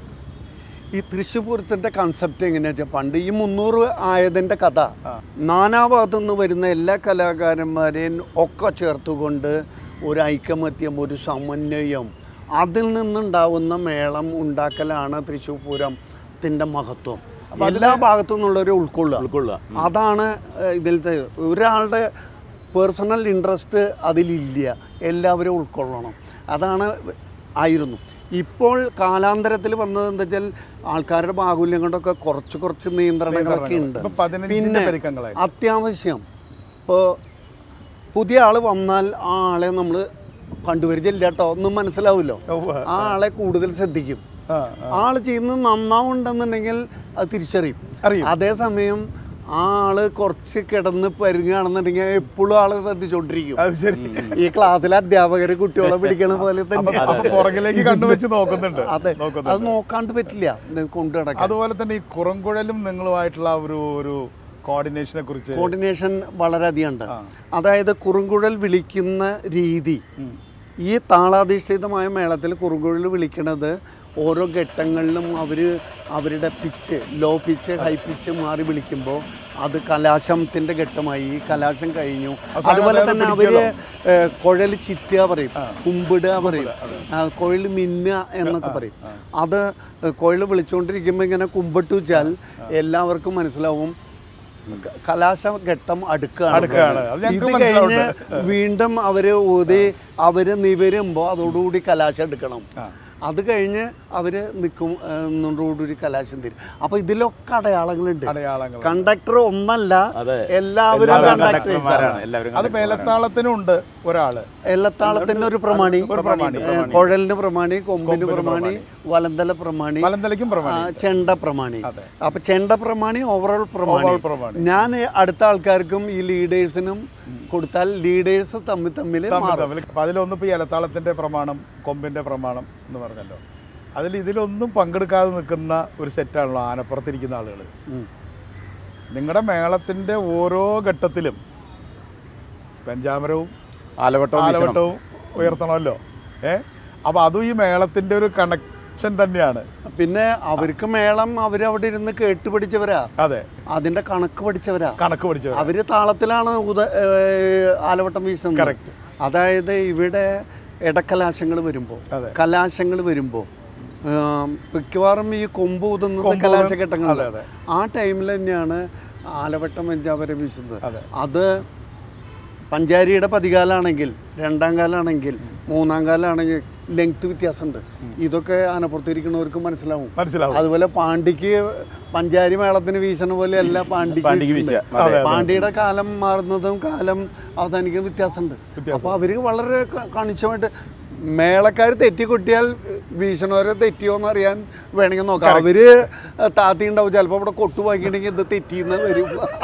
ഈ തൃശ്ശൂർ പൂരത്തിൻ്റെ കൺസെപ്റ്റ് എങ്ങനെയാ വെച്ചാൽ പണ്ട് ഈ മുന്നൂറ് ആയതിൻ്റെ കഥ നാനാഭാഗത്തു നിന്ന് വരുന്ന എല്ലാ കലാകാരന്മാരെയും ഒക്കെ ചേർത്തുകൊണ്ട് ഒരു ഐക്കമത്യം ഒരു സമന്വയം അതിൽ നിന്നുണ്ടാവുന്ന മേളം ഉണ്ടാക്കലാണ് തൃശ്ശൂർ പൂരത്തിൻ്റെ മഹത്വം എല്ലാ ഭാഗത്തു നിന്നുള്ളവരെ ഉൾക്കൊള്ളുക ഉൾക്കൊള്ളുക അതാണ് ഏഹ്, ഇതിലത്തെ ഒരാളുടെ പേഴ്സണൽ ഇൻട്രസ്റ്റ് അതിലില്ല എല്ലാവരും ഉൾക്കൊള്ളണം അതാണ് ആയിരുന്നു ഇപ്പോൾ കാലാന്തരത്തിൽ വന്നത് എന്താ വെച്ചാൽ ആൾക്കാരുടെ ബാഹുല്യം കൊണ്ടൊക്കെ കുറച്ച് കുറച്ച് നിയന്ത്രണങ്ങളൊക്കെ ഉണ്ട് ഇപ്പൊ പതിനഞ്ചിന്റെ പെരുക്കങ്ങളായി. അത്യാവശ്യം ഇപ്പോൾ പുതിയ ആൾ വന്നാൽ ആ ആളെ നമ്മൾ കണ്ടുവരിച്ചില്ല കേട്ടോ ഒന്നും മനസ്സിലാവുമല്ലോ ഉവ്വ്. ആ ആളെ കൂടുതൽ ശ്രദ്ധിക്കും ആ ആള് ചെയ്യുന്നത് നന്നാവുണ്ടെന്നുണ്ടെങ്കിൽ അത് തിരിച്ചറിയും അറിയും. അതേസമയം ആ ആള് കുറച്ച് കിടന്ന് പരുങ്ങാണെന്നുണ്ടെങ്കിൽ എപ്പോഴും ആള് ശ്രദ്ധിച്ചോണ്ടിരിക്കും അത് ശരി ഈ ക്ലാസ്സിലെ അധ്യാപകര് കുട്ടികളെ പിടിക്കണ പോലെ അപ്പൊ തന്നെ അപ്പൊ പുറകിലേക്ക് കണ്ണുവെച്ച് നോക്കുന്നുണ്ട് അതെ നോക്കുന്നുണ്ട് അത് നോക്കാണ്ട് പറ്റില്ല ഇത് കൊണ്ടു നടക്കാൻ അതുപോലെ തന്നെ ഈ കുറംകുഴലും നിങ്ങളുമായിട്ടുള്ള ഒരു ഒരു കോർഡിനേഷനെ കുറിച്ച് കോർഡിനേഷൻ വളരെയധികം ഉണ്ട് അതായത് കുറുങ്കുഴൽ വിളിക്കുന്ന രീതി ഈ താളാധിഷ്ഠിതമായ മേളത്തിൽ കുറുങ്കുഴൽ വിളിക്കുന്നത് ഓരോ ഘട്ടങ്ങളിലും അവർ അവരുടെ pitch low pitch high pitch മാറി വിളിക്കുമ്പോൾ അത് കലാശത്തിൻ്റെ ഘട്ടമായി ഈ കലാശം കഴിഞ്ഞു അതുപോലെ അതായത് തന്നെ അവർ കുഴൽ ചിറ്റുക പറയും കുമ്പിടുക പറയും ആ, കുഴൽ മിന്നുക എന്നൊക്കെ പറയും അത് കുഴൽ വിളിച്ചുകൊണ്ടിരിക്കുമ്പോൾ ഇങ്ങനെ കുമ്പിട്ട് വെച്ചാൽ എല്ലാവർക്കും മനസ്സിലാവും ക- കലാശഘട്ടം അടുക്കുകയാണ് അടുക്കുകയാണ്. അത് ഇത് ഞങ്ങൾക്ക് കഴിഞ്ഞ് വീണ്ടും അവര് ഊതി അവര് നിവരുമ്പോൾ അതോടുകൂടി കലാശം എടുക്കണം അത് കഴിഞ്ഞ് അവര് നിൽക്കും എന്നോടുകൂടി കലാശം തരും അപ്പൊ ഇതിലൊക്കെ അടയാളങ്ങളുണ്ട് അടയാളങ്ങൾ കണ്ടക്ടർ ഒന്നല്ല അതെ. എല്ലാവരും എല്ലാവരും കണ്ടക്ടേഴ്സാണ് കണ്ടക്ടർമാരാണ് എല്ലാവരും അത് മേലത്താളത്തിനും ഉണ്ട് ഒരാള് എല്ലത്താളത്തിന് ഒരു പ്രമാണി ഒരു പ്രമാണി ഏ, കുഴലിന് പ്രമാണി കൊമ്പിന് പ്രമാണി വലന്തല പ്രമാണി മലന്തലയ്ക്കും ആ, പ്രമാണി ചെണ്ട പ്രമാണി അപ്പൊ ചെണ്ട പ്രമാണി ഓവറോൾ പ്രമാണി Overall പ്രമാണി. ഞാൻ അടുത്ത ആൾക്കാർക്കും ഈ ലീഡേഴ്സിനും കൊടുത്താൽ ലീഡേഴ്സ് തമ്മിൽ തമ്മിൽ തമ്മിൽ മാറും തമ്മിൽ അപ്പൊ അതിലൊന്നും ഈ ഇലത്താളത്തിന്റെ പ്രമാണം കൊമ്പിന്റെ പ്രമാണം എന്ന് പറഞ്ഞല്ലോ അതിൽ ഇതിലൊന്നും പങ്കെടുക്കാതെ നിൽക്കുന്ന ഒരു സെറ്റാണല്ലോ ആനപ്പുറത്തിരിക്കുന്ന ആളുകൾ ഉം. നിങ്ങളുടെ മേളത്തിന്റെ ഓരോ ഘട്ടത്തിലും പഞ്ചാമരവും ആലവട്ടവും വീശണം. ആലവട്ടവും ഉയർത്തണമല്ലോ ഏ അപ്പോൾ അതും ഈ മേളത്തിൻ്റെ ഒരു കണക്ഷൻ തന്നെയാണ് പിന്നെ അവർക്ക് മേളം അവരവിടെ ഇരുന്ന് കേട്ട് പഠിച്ചവരാ അതെ അതിന്റെ കണക്ക് പഠിച്ചവരാ കണക്ക് പഠിച്ചു അവര് താളത്തിലാണ് ഉദ ഏഹ് ആലവട്ടം വീശുന്നത് Correct. അതായത് ഇവിടെ ഇടക്കലാശങ്ങൾ വരുമ്പോൾ അതെ. കലാശങ്ങൾ വരുമ്പോൾ മിക്കവാറും ഈ കൊമ്പ് ഊതുന്നത് കൊമ്പ് കലാശഘട്ടങ്ങൾ അതെ, അതെ. ആ ടൈമിൽ തന്നെയാണ് ആലവട്ടം വെഞ്ചാവരം വീശുന്നത് അതെ. അത് പഞ്ചാരിയുടെ പതികാലാണെങ്കിൽ രണ്ടാം കാലാണെങ്കിൽ മൂന്നാം കാലാണെങ്കിൽ ലെങ്ത് വ്യത്യാസമുണ്ട് ഇതൊക്കെ ആനപ്പുറത്തിരിക്കുന്നവർക്ക് മനസ്സിലാവും മനസ്സിലാവും അതുപോലെ പാണ്ടിക്ക് പഞ്ചാരി മേളത്തിന് വീശണ പോലെ അല്ല പാണ്ടിക്ക് പാണ്ടിക്ക് വീശുക. വീശുന്നത്. അതെ, അതെ. പാണ്ടിയുടെ കാലം മാറുന്നതും കാലം അവസാനിക്കുന്ന വ്യത്യാസമുണ്ട് അപ്പോൾ അവർ വളരെ ക- കണിശമായിട്ട് മേളക്കാർ തെറ്റിക്കൊട്ടിയാൽ വീശണവരെ തെറ്റിയോ എന്ന് അറിയാൻ വേണമെങ്കിൽ നോക്കാം അവര് താത്തി ഉണ്ടാവും ചിലപ്പോൾ ഇവിടെ കൊട്ടുവാക്കിയിട്ടുണ്ടെങ്കിൽ ഇത് തെറ്റിന്ന് വരും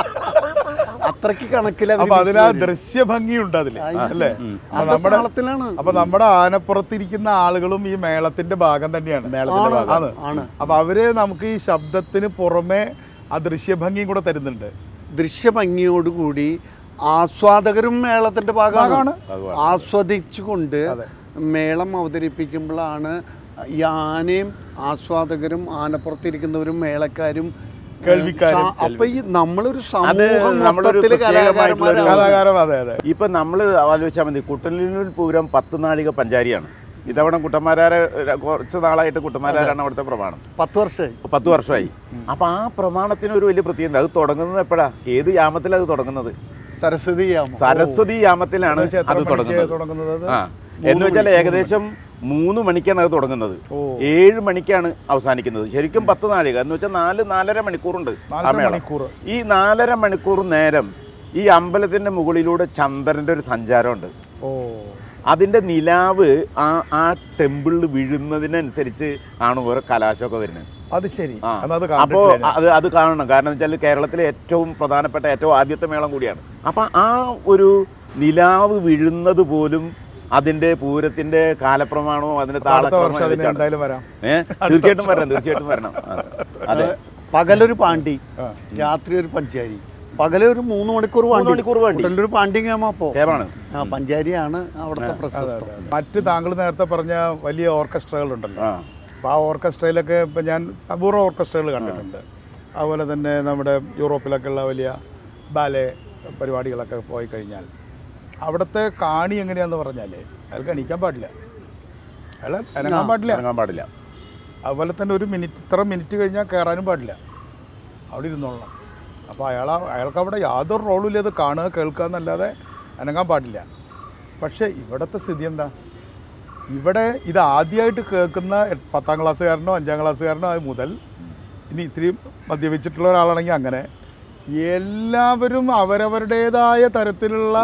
അത്രയ്ക്ക് കണക്കിൽ അവര് അപ്പൊ അതിന് ആ വീശുന്നവര്. ദൃശ്യഭംഗിയുണ്ട് അതില് അല്ലേ അപ്പൊ അത് നമ്മുടെ താളത്തിലാണ് അപ്പൊ നമ്മുടെ ആനപ്പുറത്തിരിക്കുന്ന ആളുകളും ഈ മേളത്തിന്റെ ഭാഗം തന്നെയാണ് മേളത്തിന്റെ ആണ്, ഭാഗം ആണ് ആണ് അപ്പൊ അവര് നമുക്ക് ഈ ശബ്ദത്തിന് പുറമെ ആ ദൃശ്യഭംഗിയും കൂടെ തരുന്നുണ്ട് ദൃശ്യഭംഗിയോടുകൂടി ആസ്വാദകരും മേളത്തിന്റെ ഭാഗമാണ് ഭാഗമാണ്. ഭാഗമാണ്. ആസ്വദിച്ചുകൊണ്ട് അതെ. മേളം അവതരിപ്പിക്കുമ്പോഴാണ് ഈ ആനയും ആസ്വാദകരും ആനപ്പുറത്തിരിക്കുന്നവരും മേളക്കാരും കേൾവിക്കാരും. സാ- അപ്പൊ ഈ നമ്മളൊരു അത് സമൂഹം നമ്മളൊരു മൊത്തത്തില് പ്രത്യേകമായിട്ടുള്ള ഒരു- കലാകാരന്മാരാണ്. കലാകാരം അതെ അതെ ഇപ്പം നമ്മൾ ആലോചിച്ചാൽ മതി കുട്ടനല്ലൂർ പൂരം പത്ത് നാഴിക പഞ്ചാരിയാണ് ഇതവിടെ കുട്ടന്മാരാരെ കുറച്ച് നാളായിട്ട് കുട്ടന്മാരാരാണ് അവിടുത്തെ പ്രമാണം പത്ത് വർഷമായി പത്ത് വർഷമായി അപ്പം ആ പ്രമാണത്തിന് ഒരു വലിയ പ്രത്യേകത അത് തുടങ്ങുന്നത് എപ്പോഴാ ഏത് യാമത്തിലാണ് അത് തുടങ്ങുന്നത് സരസ്വതി യാമം. സരസ്വതി യാമത്തിലാണ് എന്ന് വെച്ചാൽ എത്ര അത് മണിക്ക് തുടങ്ങുന്നത് തുടങ്ങുന്നത് അത്? ആ എന്ന് വെച്ചാൽ ഏകദേശം മൂന്ന് മണിക്കാണ് അത് തുടങ്ങുന്നത് ഓ. ഏഴ് മണിക്കാണ് അവസാനിക്കുന്നത് ശരിക്കും പത്ത് നാഴിക എന്ന് വെച്ചാൽ നാല് നാലര മണിക്കൂറുണ്ട് ആ നാലര മേളം മണിക്കൂർ ഈ നാലര മണിക്കൂർ നേരം ഈ അമ്പലത്തിന്റെ മുകളിലൂടെ ചന്ദ്രന്റെ ഒരു സഞ്ചാരമുണ്ട് ഓ അതിന്റെ നിലാവ് ആ ആ ടെമ്പിളിൽ വീഴുന്നതിനനുസരിച്ച് ആണ് ഓരോ കലാശമൊക്കെ വരുന്നത് അത് ശരി ആ എന്നാ അത് അപ്പോൾ കണ്ടിട്ടില്ല ഞാൻ. അത് അത് കാണണം കാരണം വെച്ചാൽ കേരളത്തിലെ ഏറ്റവും പ്രധാനപ്പെട്ട ഏറ്റവും ആദ്യത്തെ മേളം കൂടിയാണ് അപ്പം ആ ഒരു നിലാവ് വീഴുന്നത് പോലും അതിന്റെ പൂരത്തിന്റെ കാലപ്രമാണവും അതിന്റെ അപ്പൊ അടുത്ത വർഷം താളക്രമവും അതിന് വെച്ചാണ് എന്തായാലും വരാം ഏഹ് തീർച്ചയായിട്ടും വരണം തീർച്ചയായിട്ടും വരണം ആ. അതെ പകലൊരു പാണ്ടി ആ. രാത്രി ഒരു പഞ്ചാരി പകലൊരു മൂന്ന് മണിക്കൂർ പാണ്ടി മണിക്കൂർ പാണ്ടി. ഒരു പാണ്ടി കേമ അപ്പോ കേമാണ് ആ പഞ്ചാരിയാണ് അവിടുത്തെ പ്രശസ്തം മറ്റ് താങ്കൾ നേരത്തെ പറഞ്ഞ വലിയ ഓർക്കസ്ട്രകൾ ഉണ്ടല്ലോ ആ അപ്പോൾ ആ ഓർക്കസ്ട്രയിലൊക്കെ ഇപ്പം ഞാൻ അപൂർവ ഓർക്കസ്ട്രകൾ കണ്ടിട്ടുണ്ട് അതുപോലെ തന്നെ നമ്മുടെ യൂറോപ്പിലൊക്കെ ഉള്ള വലിയ ബാലെ പരിപാടികളൊക്കെ പോയി കഴിഞ്ഞാൽ അവിടുത്തെ കാണി എങ്ങനെയാന്ന് പറഞ്ഞാൽ അയാൾക്ക് എണീക്കാൻ പാടില്ല അയാൾ അനങ്ങാൻ പാടില്ല ഇറങ്ങാൻ പാടില്ല അതുപോലെ തന്നെ ഒരു മിനിറ്റ് ഇത്ര മിനിറ്റ് കഴിഞ്ഞാൽ കയറാനും പാടില്ല അവിടെ ഇരുന്നോളണം അപ്പോൾ അയാൾ അയാൾക്ക് അവിടെ യാതൊരു റോളും ഇല്ല അത് കാണുക കേൾക്കുക എന്നല്ലാതെ അനങ്ങാൻ പാടില്ല പക്ഷേ ഇവിടുത്തെ സ്ഥിതി എന്താ ഇവിടെ ഇത് ആദ്യമായിട്ട് കേൾക്കുന്ന എ- പത്താം ക്ലാസ്സുകാരനോ അഞ്ചാം ക്ലാസ്സുകാരനോ അത് മുതൽ ഇനി ഇത്തിരി മദ്യപിച്ചിട്ടുള്ള ഒരാളാണെങ്കിൽ അങ്ങനെ എല്ലാവരും അവരവരുടേതായ തരത്തിലുള്ള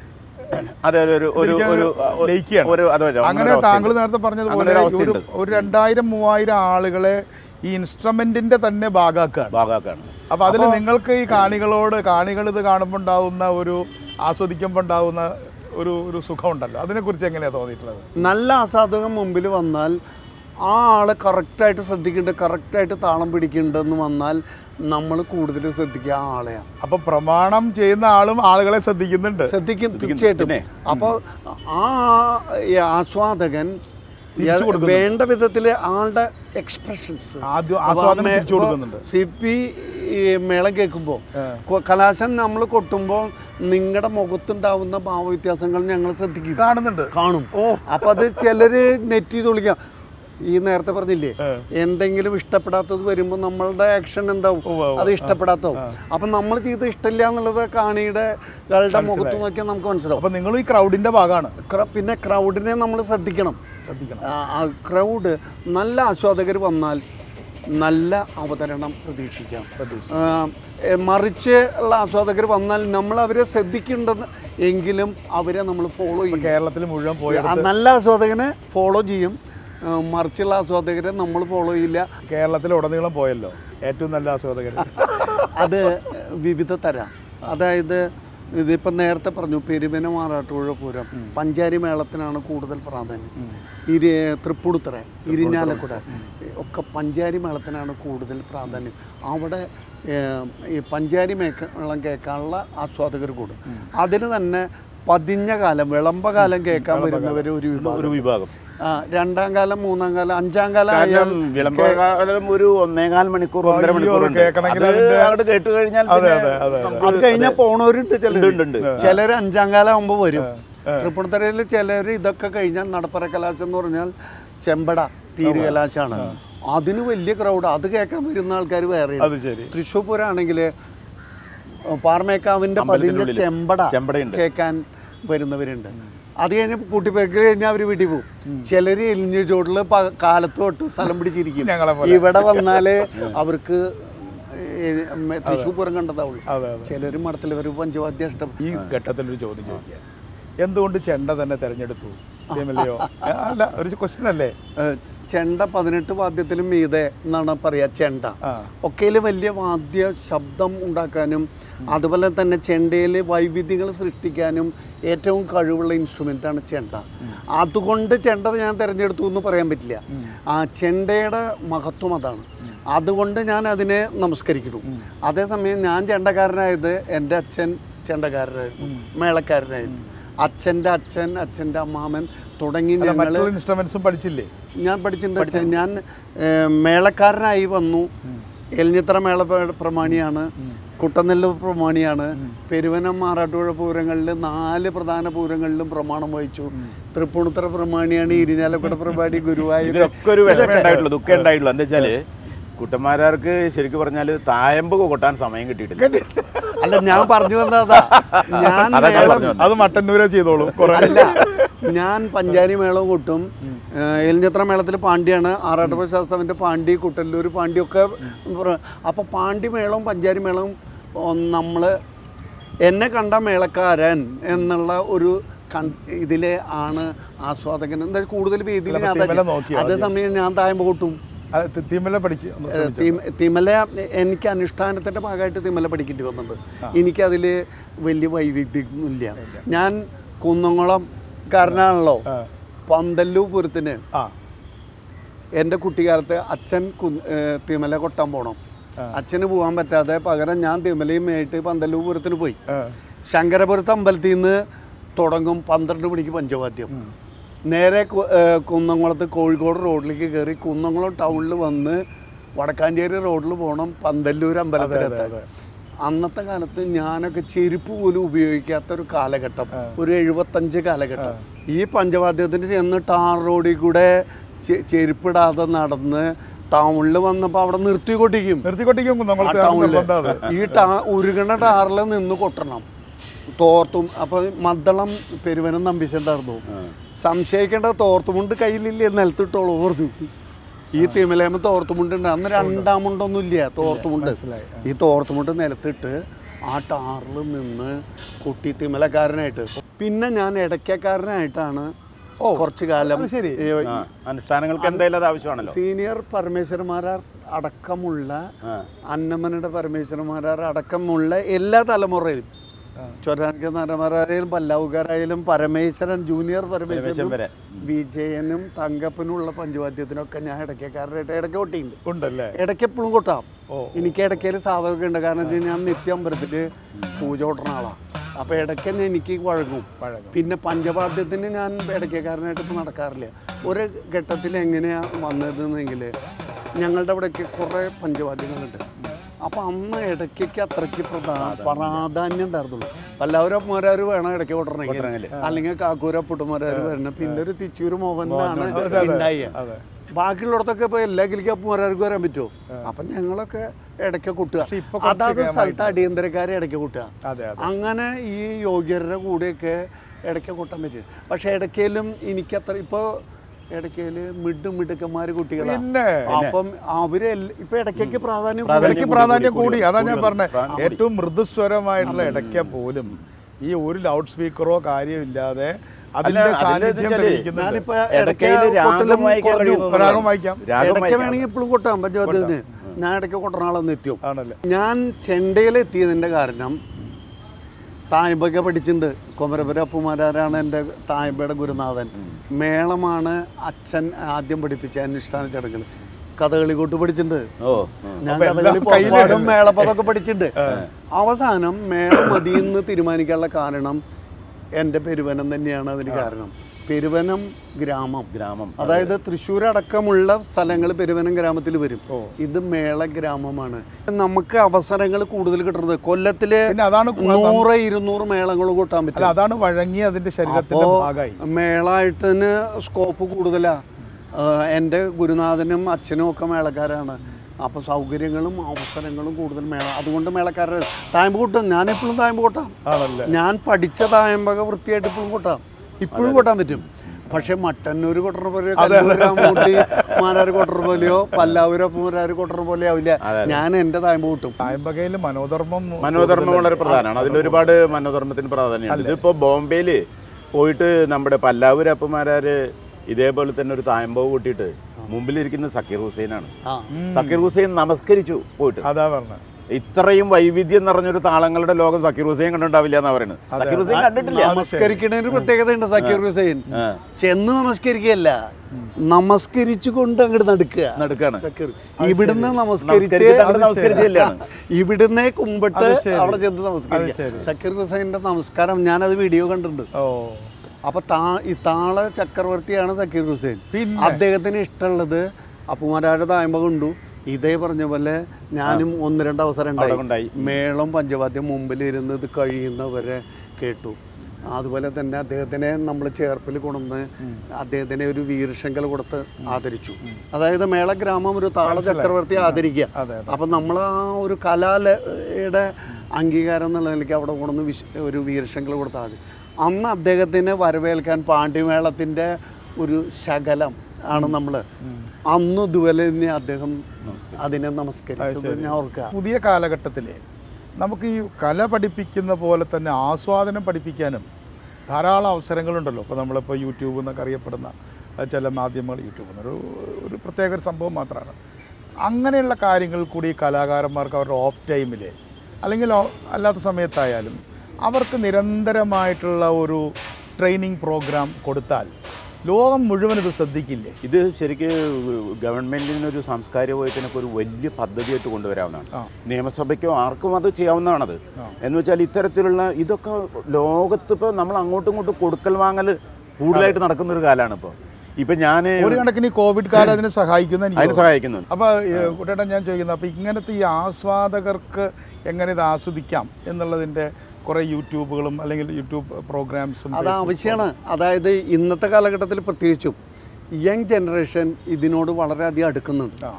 അതെ ഒരു ഒരു ഒരു ഇതിലേക്ക് ഒരു ലയിക്കുകയാണ്. ഒരു അതെ അതെ, അങ്ങനെ ഒരു താങ്കൾ അവസ്ഥയുണ്ട്. നേരത്തെ പറഞ്ഞതുപോലെ അങ്ങനെ ഒരു ഒരു അവസ്ഥയുണ്ട്. ഒരു രണ്ടായിരം മൂവായിരം ആളുകളെ ഈ ഇൻസ്ട്രുമെന്റിന്റെ തന്നെ ഭാഗമാക്കുകയാണ് ഭാഗമാക്കാണ് അപ്പൊ അതിൽ നിങ്ങൾക്ക് ഈ കാണികളോട് കാണികൾ ഇത് കാണുമ്പോൾ ഉണ്ടാവുന്ന ഒരു ആസ്വദിക്കുമ്പോൾ ഉണ്ടാവുന്ന ഒരു ഒരു സുഖമുണ്ടല്ലോ അതിനെക്കുറിച്ച് എങ്ങനെയാണ് തോന്നിയിട്ടുള്ളത് നല്ല ആസ്വാദകൻ മുമ്പിൽ വന്നാൽ ആ ആളെ കറക്റ്റായിട്ട് ശ്രദ്ധിക്കുന്നുണ്ട് കറക്റ്റായിട്ട് താളം പിടിക്കുന്നുണ്ടെന്ന് വന്നാൽ നമ്മൾ കൂടുതൽ ശ്രദ്ധിക്കുക ആ ആളെയാണ് അപ്പൊ പ്രമാണം ചെയ്യുന്ന ആളും ആളുകളെ ശ്രദ്ധിക്കുന്നുണ്ട് ശ്രദ്ധിക്കും തീർച്ചയായിട്ടും പിന്നെ. അപ്പോൾ ആ ഈ ആസ്വാദകൻ തിരിച്ചു കൊടുക്കുന്നുണ്ട്. വേണ്ട വിധത്തിൽ ആളുടെ എക്സ്പ്രഷൻസ് ആദ്യം ആസ്വാദനം തിരിച്ചു കൊടുക്കുന്നുണ്ട് സി പി ഈ മേളം കേൾക്കുമ്പോൾ കലാശം നമ്മൾ കൊട്ടുമ്പോൾ നിങ്ങളുടെ മുഖത്തുണ്ടാവുന്ന ഭാവവ്യത്യാസങ്ങൾ ഞങ്ങൾ ശ്രദ്ധിക്കും കാണുന്നുണ്ട് കാണും അപ്പൊ അത് ചിലര് നെറ്റ് ചെയ്ത് വിളിക്കാം ഈ നേരത്തെ പറഞ്ഞില്ലേ എന്തെങ്കിലും ഇഷ്ടപ്പെടാത്തത് വരുമ്പോൾ നമ്മളുടെ ആക്ഷൻ എന്താവും ഉവ്വ് ഉവ്വ്. അത് ഇഷ്ടപ്പെടാത്തവും അപ്പൊ നമ്മൾ ചെയ്ത് ഇഷ്ടമില്ല എന്നുള്ളത് കാണിയുടെ കളുടെ മുഖത്ത് നോക്കിയാൽ നമുക്ക് മനസ്സിലാവും അപ്പൊ നിങ്ങൾ ഈ ക്രൗഡിന്റെ ഭാഗമാണ് ക്ര- പിന്നെ ക്രൗഡിനെ നമ്മൾ ശ്രദ്ധിക്കണം ശ്രദ്ധിക്കണം ആ ക്രൗഡ് നല്ല ആസ്വാദകർ വന്നാൽ നല്ല അവതരണം പ്രതീക്ഷിക്കാം ആ, എ, മറിച്ച് ഉള്ള ആസ്വാദകർ വന്നാൽ നമ്മൾ അവരെ ശ്രദ്ധിക്കേണ്ടെന്ന് എങ്കിലും അവരെ നമ്മൾ ഫോളോ ചെയ്യും കേരളത്തിൽ മുഴുവൻ പോയി ആ നല്ല ആസ്വാദകനെ ഫോളോ ചെയ്യും ആ, മറിച്ചുള്ള ആസ്വാദകരെ നമ്മൾ ഫോളോ ചെയ്യില്ല കേരളത്തിൽ ഉടനീളം പോയല്ലോ ഏറ്റവും നല്ല ആസ്വാദകർ അത് വിവിധ തരം അതായത് ഇതിപ്പം നേരത്തെ പറഞ്ഞു പെരുവിന മാറാട്ടുപുഴ പൂരം പഞ്ചാരി മേളത്തിനാണ് കൂടുതൽ പ്രാധാന്യം ഇരി തൃപ്പൂണിത്തുറ ഇരിഞ്ഞാലക്കുട ഒക്കെ പഞ്ചാരി മേളത്തിനാണ് കൂടുതൽ പ്രാധാന്യം അവിടെ ഏം, ഈ പഞ്ചാരി മേക്ക മേളം കേൾക്കാനുള്ള ആസ്വാദകർ കൂടും അതിന് തന്നെ പതിഞ്ഞ കാലം വിളംബ കാലം കേൾക്കാൻ വരുന്നവർ ഒരു വിഭാഗം ഒരു വിഭാഗം ആ രണ്ടാം കാലം മൂന്നാം കാലം അഞ്ചാം കാലം കാരണം ആയാൽ വിളംബരകാലം ഒരു ഒന്നേകാൽ മണിക്കൂർ ഒന്നര അയ്യോ, മണിക്കൂർ അത് കേൾക്കണമെങ്കിൽ അത് അതിന്റെ- അങ്ങോട്ട് കേട്ട് കഴിഞ്ഞാൽ അതെ, പിന്നെ അതെ, അതെ, അതെ. നമുക്ക് അത് കഴിഞ്ഞാൽ പോണവരുണ്ട് ചിലർ ഉണ്ട്, ഉണ്ട്, ഉണ്ട്. ചിലർ അഞ്ചാം കാലം ആകുമ്പോൾ വരും തൃപ്പൂണിത്തറയിൽ ചിലർ ഇതൊക്കെ കഴിഞ്ഞാൽ നടപ്പറ കലാശം എന്ന് പറഞ്ഞാൽ ചെമ്പട തീരുകലാശാണ് അതിന് വലിയ ക്രൗഡ് അത് കേൾക്കാൻ വരുന്ന ആൾക്കാർ വേറെ അത് ശരി തൃശ്ശൂർ പൂരാണെങ്കിൽ പാർമേക്കാവിന്റെ പതിഞ്ഞ അമ്പലത്തിനുള്ളിൽ ചെമ്പട ചെമ്പടയുണ്ട്. കേൾക്കാൻ വരുന്നവരുണ്ട് അത് കഴിഞ്ഞ് കൂട്ടിപ്പേക്ക് കഴിഞ്ഞാൽ അവർ വീട്ടിൽ പോകും ചിലർ എലിഞ്ഞ ചോട്ടിൽ കാലത്ത് തൊട്ട് സ്ഥലം പിടിച്ചിരിക്കും ഞങ്ങളെ പോലെ. ഇവിടെ വന്നാലേ അവർക്ക് ഏ- മെ- തൃശ്ശൂർ പൂരം കണ്ടതാവുള്ളൂ അതെ അതെ ചിലർ മഠത്തിൽ ഒരു പഞ്ചവാദ്യം ഇഷ്ടം ഈ ഘട്ടത്തിൽ ഒരു ചോദ്യം ചോദിക്കാം എന്തുകൊണ്ട് ചെണ്ട തന്നെ തിരഞ്ഞെടുത്തു സിഎംഎൽഎയോ അല്ല ഒരു ക്വസ്റ്റ്യൻ അല്ലേ ഏ, ചെണ്ട പതിനെട്ട് വാദ്യത്തിലും മീതെ എന്നാണ് പറയുക ചെണ്ട ആ ഒക്കെയിൽ വലിയ വാദ്യ ശബ്ദം ഉണ്ടാക്കാനും അതുപോലെ തന്നെ ചെണ്ടയിൽ വൈവിധ്യങ്ങൾ സൃഷ്ടിക്കാനും ഏറ്റവും കഴിവുള്ള ഇൻസ്ട്രുമെൻ്റാണ് ചെണ്ട അതുകൊണ്ട് ചെണ്ട ഞാൻ തിരഞ്ഞെടുത്തു എന്ന് പറയാൻ പറ്റില്ല ആ ചെണ്ടയുടെ മഹത്വം അതാണ് അതുകൊണ്ട് ഞാൻ അതിനെ നമസ്കരിക്കുന്നു അതേസമയം ഞാൻ ചെണ്ടക്കാരനായത് എൻ്റെ അച്ഛൻ ചെണ്ടക്കാരനായിരുന്നു മേളക്കാരനായിരുന്നു അച്ഛൻ്റെ അച്ഛൻ അച്ഛൻ്റെ അമ്മാമൻ തുടങ്ങി അല്ല, ഞങ്ങൾ മറ്റുള്ള ഇൻസ്ട്രുമെന്റ്സും പഠിച്ചില്ലേ ഞാൻ പഠിച്ചിട്ടുണ്ട് ഞാൻ ഏഹ്, മേളക്കാരനായി വന്നു എലിഞ്ഞിത്ര മേള പ്ര- പ്രമാണിയാണ് കുട്ടനെല്ല് പ്രമാണിയാണ് പെരുവനം മാറാട്ടുപുഴ പൂരങ്ങളിൽ നാല് പ്രധാന പൂരങ്ങളിലും പ്രമാണം വഹിച്ചു തൃപ്പൂണിത്തറ പ്രമാണിയാണ് ഇരിഞ്ഞാലക്കുട പ്രമാണി ഗുരുവായൂർ ഇതിലൊക്കെ ഒരു വിഷമം ഉണ്ടായിട്ടുള്ളൂ ദുഃഖം ഉണ്ടായിട്ടുള്ളൂ എന്താ വെച്ചാല് കുട്ടന്മാരാർക്ക് ശരിക്കും പറഞ്ഞാൽ തായമ്പ് കൊട്ടാൻ സമയം കിട്ടിയിട്ടില്ല അല്ല ഞാൻ പറഞ്ഞു വന്നതാ ഞാൻ അതാ ഞാൻ മേളം പറഞ്ഞു വന്നത്. അത് മട്ടന്നൂരെ ചെയ്തോളൂ കുറെ അല്ല ഞാൻ പഞ്ചാരി മേളവും കൊട്ടും ഏഹ് എലിഞ്ഞത്ര മേളത്തിൽ പാണ്ടിയാണ് ആറാട്ടുപുഴ ശാസ്ത്രവിൻ്റെ പാണ്ടി കുട്ടല്ലൂർ പാണ്ടിയൊക്കെ പ്ര- അപ്പോൾ പാണ്ടി മേളവും പഞ്ചാരി മേളവും നമ്മൾ എന്നെ കണ്ട മേളക്കാരൻ എന്നുള്ള ഒരു ഇതിൽ ആണ് ആസ്വാദകൻ എന്താ കൂടുതൽ വേദിയിൽ ഞാൻ തിമല തന്നെ. നോക്കിയോ അതേസമയം ഞാൻ തായമ്പ കൊട്ടും തിമ്മല പഠിച്ച് ഒന്ന് ഏഹ് ശ്രമിച്ചോ. തിമ- തിമല എനിക്ക് അനുഷ്ഠാനത്തിൻ്റെ ഭാഗമായിട്ട് തിമല പഠിക്കേണ്ടി വന്നിട്ടുണ്ട് എനിക്കതിൽ വലിയ വൈവിധ്യമൊന്നുമില്ല ഞാൻ കുന്നംകുളം കാരനാണല്ലോ ആ. പന്തല്ലു പൂരത്തിന് ആ എൻ്റെ കുട്ടിക്കാലത്ത് അച്ഛൻ കു- ഏഹ് തിമല കൊട്ടാൻ പോകണം അച്ഛന് പോകാൻ പറ്റാതെ പകരം ഞാൻ തിമലയും ആയിട്ട് പന്തല്ലു പൂരത്തിന് പോയി ആ. ശങ്കരപുരത്ത് അമ്പലത്തിൽ നിന്ന് തുടങ്ങും പന്ത്രണ്ട് മണിക്ക് പഞ്ചവാദ്യം നേരെ കു- ഏഹ് കുന്നംകുളത്ത് കോഴിക്കോട് റോഡിലേക്ക് കയറി കുന്നംകുളം ടൗണിൽ വന്ന് വടക്കാഞ്ചേരി റോഡിൽ പോകണം പന്തല്ലൂർ അമ്പലത്തിലെത്താൻ അതെ. അന്നത്തെ കാലത്ത് ഞാനൊക്കെ ചെരുപ്പ് പോലും ഉപയോഗിക്കാത്ത ഒരു കാലഘട്ടം ഒരു എഴുപത്തഞ്ച് കാലഘട്ടം ഈ പഞ്ചവാദ്യത്തിന് ചെന്ന് ടാർ റോഡിൽ കൂടെ ചെ- ചെരുപ്പിടാതെ നടന്ന് ടൗണിൽ വന്നപ്പോൾ അവിടെ നിർത്തി കൊട്ടിക്കും നിർത്തിക്കൊട്ടിക്കും ആ നമ്മൾ ടൗണില് നിർബന്ധം അത് ഈ ടാ ഉരുകണ ടാറിൽ നിന്ന് കൊട്ടണം തോർത്തും അപ്പൊ മദ്ദളം പെരുവനം നമ്പിച്ചിട്ടുണ്ടായിരുന്നു സംശയിക്കേണ്ട തോർത്തുമുണ്ട് കയ്യിലില്ലേ നിലത്തിട്ടോളൂ പറഞ്ഞു ഈ തിമലേമ തോർത്തുമുണ്ട് അന്ന് രണ്ടാമുണ്ടൊന്നും ഇല്ല തോർത്തുമുണ്ട് ഈ തോർത്തുമുണ്ട് നിലത്തിട്ട് ആ ടാറിൽ നിന്ന് കുട്ടി തിമലക്കാരനായിട്ട് പിന്നെ ഞാൻ ഇടയ്ക്കക്കാരനായിട്ടാണ് ഓ, കുറച്ചു കാലം അത് ശരി. ഈ ആ, അനുഷ്ഠാനങ്ങൾക്ക് എന്തായാലും അത് ആവശ്യമാണല്ലോ സീനിയർ പരമേശ്വരന്മാരാർ അടക്കമുള്ള ആ. അന്നമ്മനുടെ പരമേശ്വരന്മാരാർ അടക്കമുള്ള എല്ലാ തലമുറയിലും ചൊരാൻക നാരന്മാരായാലും പല്ലാവുകാരായാലും പരമേശ്വരൻ ജൂനിയർ പരമേശ്വരനും വരെ. വിജയനും തങ്കപ്പനുമുള്ള പഞ്ചവാദ്യത്തിനൊക്കെ ഞാൻ ഇടയ്ക്കക്കാരനായിട്ട് ഇടയ്ക്ക് കൊട്ടിയുണ്ട് ഉണ്ടല്ലേ ഇടയ്ക്ക് എപ്പോഴും കൊട്ടാം എനിക്ക് ഇടയ്ക്കയിൽ സാധകമൊക്കെ ഉണ്ട് കാരണം വെച്ച് കഴിഞ്ഞാൽ ഞാൻ നിത്യം അമ്പലത്തിൽ പൂജ കൊട്ടുന്ന ആളാണ് അപ്പോൾ ഇടയ്ക്ക് തന്നെ എനിക്ക് വഴങ്ങും വഴങ്ങും. പിന്നെ പഞ്ചവാദ്യത്തിന് ഞാൻ ഇടയ്ക്കക്കാരനായിട്ട് ഇപ്പോൾ നടക്കാറില്ല ഒരു ഘട്ടത്തിൽ എങ്ങനെയാണ് വന്നതെന്നെങ്കിൽ ഞങ്ങളുടെ അവിടേക്ക് കുറേ പഞ്ചവാദ്യങ്ങളുണ്ട് അപ്പോൾ അന്ന് ഇടയ്ക്കൊക്കെ അത്രയ്ക്ക് പ്രധാ പ്രാധാന്യം ഉണ്ടായിരുന്നുള്ളൂ എല്ലാവരും അപ്പന്മാരാർ വേണം ഇടയ്ക്ക് കൊട്ടണമെങ്കിൽ കൊട്ടണമെങ്കില്. അല്ലെങ്കിൽ കാക്കൂര പുട്ടുമാരാർ വരണം പിന്നെ ഒരു തിച്ചൂര് മോഹനാണ് അതെ, അതെ. ഉണ്ടായ അതെ ബാക്കിയുള്ളടത്തൊക്കെ ഇപ്പോൾ എല്ലാ കിളിക്കും അപ്പന്മാരാർക്ക് വരാൻ പറ്റുമോ അപ്പം ഞങ്ങളൊക്കെ ഇടയ്ക്ക് കൂട്ടുക പക്ഷേ ഇപ്പൊ കുറച്ച് അതാത് കേമായിട്ട്. സ്ഥലത്ത് അടിയന്തരക്കാരെ ഇടയ്ക്ക് കൂട്ടുക അതെ അതെ അങ്ങനെ ഈ യോഗ്യരുടെ കൂടെയൊക്കെ ഇടയ്ക്ക് കൂട്ടാൻ പറ്റും പക്ഷെ ഇടയ്ക്കലും എനിക്കത്ര ഇപ്പോൾ ഇടയ്ക്കല് മിഡ് മിടുക്കന്മാർ കുട്ടികളാണ് പിന്നെ അപ്പം അവര് എല്ല- ഇപ്പൊ ഇടയ്ക്കൊക്കെ പ്രാധാന്യം പ്രാധാന്യം ഇടയ്ക്ക് കൂടി, പ്രാധാന്യം കൂടി, കൂടി കൂടി, അതാ ഞാൻ കൂടി പറഞ്ഞത് പ്രാധാന്യം ഏറ്റവും മൃദുസ്വരമായിട്ടുള്ള ഇടയ്ക്ക പോലും ഈ ഒരു ലൗഡ് സ്പീക്കറോ കാര്യമില്ലാതെ അതിന്റെ അതിലെന്താ സാന്നിധ്യം വെച്ചാല് തെളിയിക്കുന്നുണ്ട് ഞാനിപ്പോ ഇടയ്ക്കയില് ഇടയ്ക്ക് രാഗം കൊട്ടലും വായിക്കാൻ കുറഞ്ഞു. കഴിയുന്നത് രാഗം വായിക്കാം. രാഗം ഇടയ്ക്ക് വായിക്കാം. വേണമെങ്കിൽ ഇപ്പോഴും കൊട്ടാം പഞ്ചവാദ്യത്തിന് ഞാൻ ഇടയ്ക്ക് കൊട്ടണാളെ നിത്യം ആണല്ലേ ഞാൻ ചെണ്ടയിലെത്തിയതിൻ്റെ കാരണം തായ്പൊക്കെ പഠിച്ചിട്ടുണ്ട് കൊമരപുര അപ്പുമാരാരാണ് എൻ്റെ തായ്പയുടെ ഗുരുനാഥൻ മേളമാണ് അച്ഛൻ ആദ്യം പഠിപ്പിച്ച അനുഷ്ഠാന ചടങ്ങുകൾ കഥകളി കൂട്ട് പഠിച്ചിട്ടുണ്ട് ഓ ഉം. ഞാൻ അപ്പൊ കഥകളി എല്ലാം കയ്യില് പുറപ്പാടും മേളപ്പതൊക്കെ പഠിച്ചിട്ടുണ്ട് അവസാനം മേളം മതിയെന്ന് തീരുമാനിക്കാനുള്ള കാരണം എൻ്റെ പെരുവനം തന്നെയാണ് അതിന് കാരണം പെരുവനം ഗ്രാമം ഗ്രാമം അതായത് തൃശ്ശൂർ അടക്കമുള്ള സ്ഥലങ്ങൾ പെരുവനം ഗ്രാമത്തിൽ വരും ഇത് മേള ഗ്രാമമാണ് നമുക്ക് അവസരങ്ങൾ കൂടുതൽ കിട്ടുന്നത് കൊല്ലത്തില് പിന്നെ അതാണ് കു- നൂറ് ഇരുന്നൂറ് മേളങ്ങൾ കൂട്ടാൻ അല്ല പറ്റും അതാണ് വഴങ്ങി അതിന്റെ ശരീരത്തിന്റെ അപ്പോ ഭാഗമായി മേളായിട്ടിന് സ്കോപ്പ് കൂടുതലാ ആഹ് എൻ്റെ ഗുരുനാഥനും അച്ഛനും ഒക്കെ മേളക്കാരാണ് അപ്പോൾ സൗകര്യങ്ങളും അവസരങ്ങളും കൂടുതൽ മേള അതുകൊണ്ട് മേളക്കാരുടെ തായമ്പ് കൂട്ടും ഞാൻ എപ്പോഴും തായമ്പ് കൂട്ടാം ആണല്ലേ ഞാൻ പഠിച്ച തായമ്പക വൃത്തിയായിട്ട് ഇപ്പോഴും കൂട്ടാം ഇപ്പോഴും കൂട്ടാൻ പറ്റും പക്ഷെ മട്ടന്നൂർ കൊട്ടറ പോലെയോ കല്ലൂരാമൂട്ടി മാരാർ കൊട്ടറ പോലെയോ പല്ലാവൂരപ്പൂരാർ കൊട്ടറ പോലെയോ ആവില്ല ഞാൻ എൻ്റെ തായമ്പ് കൂട്ടും തായമ്പകയിൽ മനോധർമ്മം മനോധർമ്മം വളരെ പ്രധാനമാണ് അതിൽ ഒരുപാട് മനോധർമ്മത്തിന് പ്രാധാന്യമുണ്ട് ഇതിപ്പോൾ ബോംബെയിൽ പോയിട്ട് നമ്മുടെ പല്ലാവൂരപ്പന്മാരാര് ഇതേപോലെ തന്നെ ഒരു തായമ്പവ് കൂട്ടിയിട്ട് മുമ്പിലിരിക്കുന്ന സക്കീർ ഹുസൈനാണ് ആ സക്കീർ ഹുസൈൻ നമസ്കരിച്ചു പോയിട്ട് അതാ പറഞ്ഞത് ഇത്രയും വൈവിധ്യം നിറഞ്ഞൊരു താളങ്ങളുടെ ലോകം സക്കീർ ഹുസൈൻ കണ്ടിട്ടുണ്ടാവില്ല എന്നാ പറയുന്നത് സക്കീർ ഹുസൈൻ കണ്ടിട്ടില്ല നമസ്കരിക്കണതിന് പ്രത്യേകതയുണ്ട് സക്കീർ ഹുസൈൻ ആ, ചെന്ന് നമസ്കരിക്കുകയല്ല നമസ്കരിച്ചു കൊണ്ട് അങ്ങോട്ട് നടക്കുക നടുക്കാണ് സക്കീർ ഇവിടുന്ന് നമസ്കരിച്ച് നമസ്കരിച്ചിട്ട് അങ്ങോട്ട് നമസ്കരിച്ചില്ലാണ് ഇവിടുന്നേ കുമ്പിട്ട് അത് ശരി. അവിടെ ചെന്ന് അത് നമസ്കരിക്കുക ശരി. സക്കീർ ഹുസൈൻ്റെ നമസ്കാരം ഞാനത് വീഡിയോ കണ്ടിട്ടുണ്ട് ഓ അപ്പൊ താ ഈ താള ചക്രവർത്തിയാണ് സക്കീർ ഹുസൈൻ പിന്നെ? അദ്ദേഹത്തിന് ഇഷ്ടമുള്ളത് അപ്പുമാരാരുടെ തായ്മ കൊണ്ടു ഇതേ പറഞ്ഞ പോലെ ഞാനും ഒന്ന് രണ്ട് അവസരം അവിടെ ഉണ്ടായി കൊണ്ടായി. മേളം പഞ്ചവാദ്യം മുമ്പിലിരുന്ന് ഇത് കഴിയുന്നവരെ കേട്ടു അതുപോലെ തന്നെ അദ്ദേഹത്തിനെ നമ്മൾ ചേർപ്പിൽ കൊണ്ടുവന്ന് അദ്ദേഹത്തിനെ ഒരു വീരശങ്കൽ കൊടുത്ത് ആദരിച്ചു അതായത് മേള ഗ്രാമം ഒരു താള ചക്രവർത്തിയെ ആദരിക്കുക അതെ, അപ്പം നമ്മൾ ആ ഒരു കലാലയുടെ അംഗീകാരം എന്നുള്ള നിലയ്ക്ക് അവിടെ കൊണ്ടുവന്ന് വിശ് ഒരു വീരശങ്കൽ കൊടുത്താൽ മതി അന്ന് അദ്ദേഹത്തിനെ വരവേൽക്കാൻ പാണ്ഡ്യമേളത്തിൻ്റെ ഒരു ശകലം ആണ് നമ്മൾ അന്ന് ഇതുപോലെ തന്നെ അദ്ദേഹം അതിനെ നമസ്കരിച്ചത് ഞാൻ ഓർക്കുക പുതിയ കാലഘട്ടത്തിൽ നമുക്ക് ഈ കല പഠിപ്പിക്കുന്ന പോലെ തന്നെ ആസ്വാദനം പഠിപ്പിക്കാനും ധാരാളം അവസരങ്ങളുണ്ടല്ലോ ഇപ്പോൾ നമ്മളിപ്പോൾ യൂട്യൂബ് എന്നൊക്കെ അറിയപ്പെടുന്ന അഹ് ചില മാധ്യമങ്ങൾ യൂട്യൂബ് എന്നൊരു ഒരു പ്രത്യേക ഒരു സംഭവം മാത്രമാണ് അങ്ങനെയുള്ള കാര്യങ്ങൾ കൂടി ഈ കലാകാരന്മാർക്ക് അവരുടെ ഓഫ് ടൈമിൽ അല്ലെങ്കിൽ ഓ- അല്ലാത്ത സമയത്തായാലും അവർക്ക് നിരന്തരമായിട്ടുള്ള ഒരു ട്രെയിനിങ് പ്രോഗ്രാം കൊടുത്താൽ ലോകം മുഴുവൻ ഇത് ശ്രദ്ധിക്കില്ലേ ഇത് ശരിക്ക് ഗവൺമെന്റിന് ഒരു സാംസ്കാരിക വകുപ്പിനൊക്കെ ഒരു വലിയ പദ്ധതിയായിട്ട് കൊണ്ടുവരാവുന്നതാണ് ആ. നിയമസഭയ്ക്കോ ആർക്കും അത് ചെയ്യാവുന്നതാണത് എന്ന് വെച്ചാൽ ഇത്തരത്തിലുള്ള ഇതൊക്കെ ലോകത്ത് ഇപ്പോൾ നമ്മൾ അങ്ങോട്ടും ഇങ്ങോട്ടും കൊടുക്കൽ വാങ്ങൽ കൂടുതലായിട്ട് നടക്കുന്ന ഒരു കാലമാണ് ഇപ്പോൾ ഇപ്പം ഞാൻ ഒരു കണക്കിന് ഈ കോവിഡ് കാലം അതിനെ സഹായിക്കുന്ന എനിക്ക് അതിന് സഹായിക്കുന്നുണ്ട് അപ്പോൾ കുട്ടേട്ടൻ ഞാൻ ചോദിക്കുന്നത് അപ്പോൾ ഇങ്ങനത്തെ ഈ ആസ്വാദകർക്ക് എങ്ങനെ ഇത് ആസ്വദിക്കാം എന്നുള്ളതിൻ്റെ കുറേ യൂട്യൂബുകളും അല്ലെങ്കിൽ യൂട്യൂബ് പ്രോഗ്രാംസും അത് ആവശ്യമാണ് അതായത് ഇന്നത്തെ കാലഘട്ടത്തിൽ പ്രത്യേകിച്ചും യങ് ജനറേഷൻ ഇതിനോട് വളരെയധികം അടുക്കുന്നുണ്ട് ആ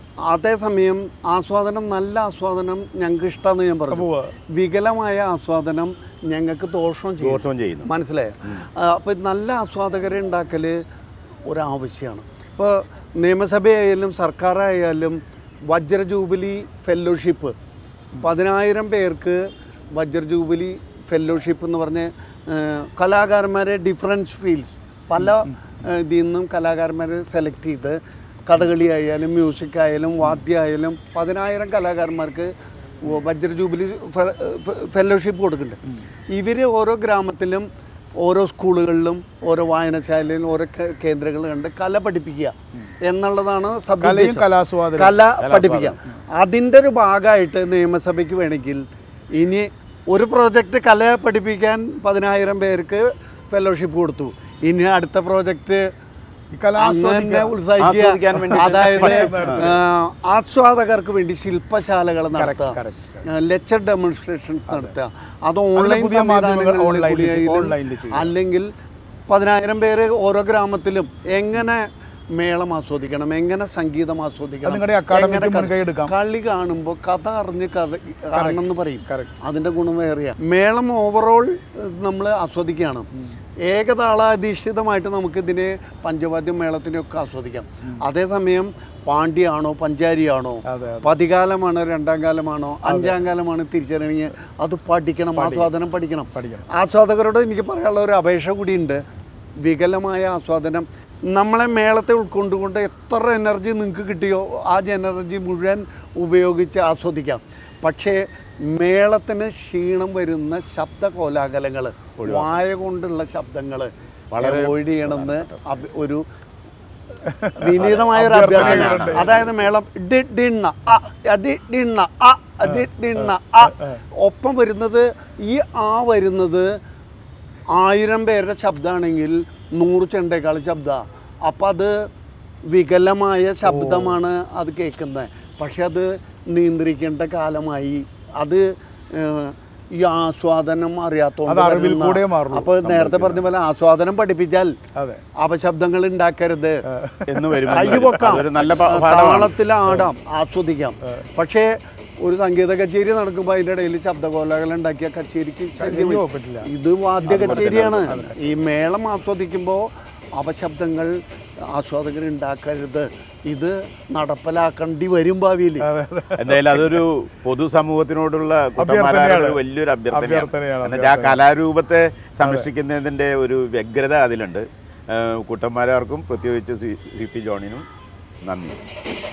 അതേസമയം ആസ്വാദനം നല്ല ആസ്വാദനം ഞങ്ങൾക്ക് ഇഷ്ടമാണെന്ന് ഞാൻ പറഞ്ഞു ഉവ്വ്. വികലമായ ആസ്വാദനം ഞങ്ങൾക്ക് ദോഷം ചെയ്യും ദോഷവും ചെയ്യുന്നു മനസ്സിലായോ അപ്പോൾ നല്ല ആസ്വാദകരെ ഉണ്ടാക്കൽ ഒരാവശ്യമാണ് ഇപ്പോൾ നിയമസഭയായാലും സർക്കാരായാലും വജ്ര ജൂബിലി ഫെല്ലോഷിപ്പ് പതിനായിരം പേർക്ക് വജ്ര ജൂബിലി ഫെല്ലോഷിപ്പ് എന്ന് പറഞ്ഞ് ആ, കലാകാരന്മാരെ ഡിഫറൻസ് ഫീൽഡ്സ് പല ആ, ഇതിൽ നിന്നും കലാകാരന്മാരെ സെലക്ട് ചെയ്ത് കഥകളി ആയാലും മ്യൂസിക് ആയാലും വാദ്യം ആയാലും പതിനായിരം കലാകാരന്മാർക്ക് വ- വജ്ര ജൂബിലി ഫെ- ഫെ- ഫെല്ലോഷിപ്പ് കൊടുക്കുന്നുണ്ട് ഇവർ ഓരോ ഗ്രാമത്തിലും ഓരോ സ്കൂളുകളിലും ഓരോ വായനശാലയിലും ഓരോ കേ- കേന്ദ്രങ്ങൾ കണ്ട് കല പഠിപ്പിക്കുക എന്നുള്ളതാണ് കലയും സദുദ്ദേശം. കലാസ്വാദനം കല പഠിപ്പിക്കാം അതിൻ്റെ ഒരു ഭാഗമായിട്ട് നിയമസഭയ്ക്ക് വേണമെങ്കിൽ ഇനി ഒരു പ്രോജക്റ്റ് കല പഠിപ്പിക്കാൻ പതിനായിരം പേർക്ക് ഫെലോഷിപ്പ് കൊടുത്തു ഇനി അടുത്ത പ്രോജക്റ്റ് ഈ കല അങ്ങനെ ആസ്വദിക്കാൻ ആസ്വദിക്കാൻ വേണ്ടി ഉത്സാഹിക്കുക അതായത് നടത്തുക. ആ, ആസ്വാദകർക്ക് വേണ്ടി ശില്പശാലകൾ നടത്തുക correct, ലെക്ചർ ഡെമോൺസ്ട്രേഷൻസ് നടത്തുക അത് ഓൺലൈൻ പുതിയ മാധ്യമങ്ങൾ സംവിധാനങ്ങളിൽ ഓൺലൈനിൽ ചെയ്യും, കൂടിയായാലും ഓൺലൈനിൽ ചെയ്യും. അല്ലെങ്കിൽ പതിനായിരം പേര് ഓരോ ഗ്രാമത്തിലും എങ്ങനെ മേളം ആസ്വദിക്കണം എങ്ങനെ സംഗീതം ആസ്വദിക്കണം നിങ്ങളുടെ അക്കാദമിക്ക് എങ്ങനെ കഥ- മുൻകൈ എടുക്കാം. കളി കാണുമ്പോൾ കഥ അറിഞ്ഞ് കഥ കാണണമെന്ന് പറയും correct. അതിൻ്റെ ഗുണം വേറെയാ മേളം ഓവറോൾ നമ്മൾ ആസ്വദിക്കുകയാണ് ഏകതാളാധിഷ്ഠിതമായിട്ട് നമുക്കിതിനെ പഞ്ചവാദ്യ മേളത്തിനെയൊക്കെ ആസ്വദിക്കാം അതേസമയം പാണ്ഡ്യാണോ പഞ്ചാരിയാണോ അതെ, പതികാലമാണോ രണ്ടാം കാലമാണോ അഞ്ചാം കാലമാണോ തിരിച്ചറിയണമെങ്കിൽ അത് പഠിക്കണം ആസ്വാദനം പഠിക്കണം പഠിക്കണം. ആസ്വാദകരോട് എനിക്ക് പറയാനുള്ള ഒരു അപേക്ഷ കൂടിയുണ്ട് വികലമായ ആസ്വാദനം നമ്മളെ മേളത്തെ ഉൾക്കൊണ്ടുകൊണ്ട് എത്ര എനർജി നിങ്ങൾക്ക് കിട്ടിയോ ആ എനർജി മുഴുവൻ ഉപയോഗിച്ച് ആസ്വദിക്കാം പക്ഷേ മേളത്തിന് ക്ഷീണം വരുന്ന ശബ്ദ കോലാഹലങ്ങൾ വായ കൊണ്ടുള്ള ശബ്ദങ്ങൾ വളരെ ഒഴിയണമെന്ന് അഭി- ഒരു വിനീതമായ ഒരു അഭ്യർത്ഥനയാണ് അതായത് മേളം ഡി ഡിണ്ണ അ, അതി ഡിണ്ണ അ, അതി ഡിണ്ണ അ. ഒപ്പം വരുന്നത് ഈ ആ വരുന്നത് ആയിരം പേരുടെ ശബ്ദമാണെങ്കിൽ നൂറ് ചെണ്ടേക്കാൾ ശബ്ദ അപ്പം അത് വികലമായ ശബ്ദമാണ് അത് കേൾക്കുന്നത് പക്ഷെ അത് നിയന്ത്രിക്കേണ്ട കാലമായി അത് ഏഹ്, ഈ ആസ്വാദനം അറിയാത്തോണ്ട് അത് അറിവിൽ വരുന്ന- കൂടെ മാറുള്ളൂ. അപ്പോൾ നേരത്തെ പറഞ്ഞ പോലെ ആസ്വാദനം പഠിപ്പിച്ചാൽ അതെ അപശബ്ദങ്ങൾ ഉണ്ടാക്കരുത് എന്ന് വരുമ്പോൾ കൈ പൊക്കാം അതൊരു നല്ല പ- പാഠമാണ് താളത്തിൽ ആടാം ആസ്വദിക്കാം പക്ഷേ ഒരു സംഗീത കച്ചേരി നടക്കുമ്പോൾ അതിൻ്റെ ഇടയിൽ ശബ്ദകോലകൾ ഉണ്ടാക്കിയ കച്ചേരിക്ക് ശല്യം അയ്യോ, വരും. പറ്റില്ല. ഇത് വാദ്യ കച്ചേരിയാണ് ഈ മേളം ആസ്വദിക്കുമ്പോൾ അപശബ്ദങ്ങൾ ആസ്വാദകർ ഉണ്ടാക്കരുത് ഇത് നടപ്പിലാക്കേണ്ടി വരും ഭാവിയിൽ എന്തായാലും അതൊരു പൊതുസമൂഹത്തിനോടുള്ള കുട്ടന്മാരുടെ അഭ്യർത്ഥനയാണ്. ഒരു വലിയൊരു അഭ്യർത്ഥനയാണ് അഭ്യർത്ഥനയാണ്, എന്നുവെച്ചാൽ ആ കലാരൂപത്തെ സംരക്ഷിക്കുന്നതിൻ്റെ ഒരു വ്യഗ്രത അതിലുണ്ട് ഏഹ് കുട്ടന്മാരാർക്കും പ്രത്യേകിച്ച് സി സി പി ജോണിനും നന്ദി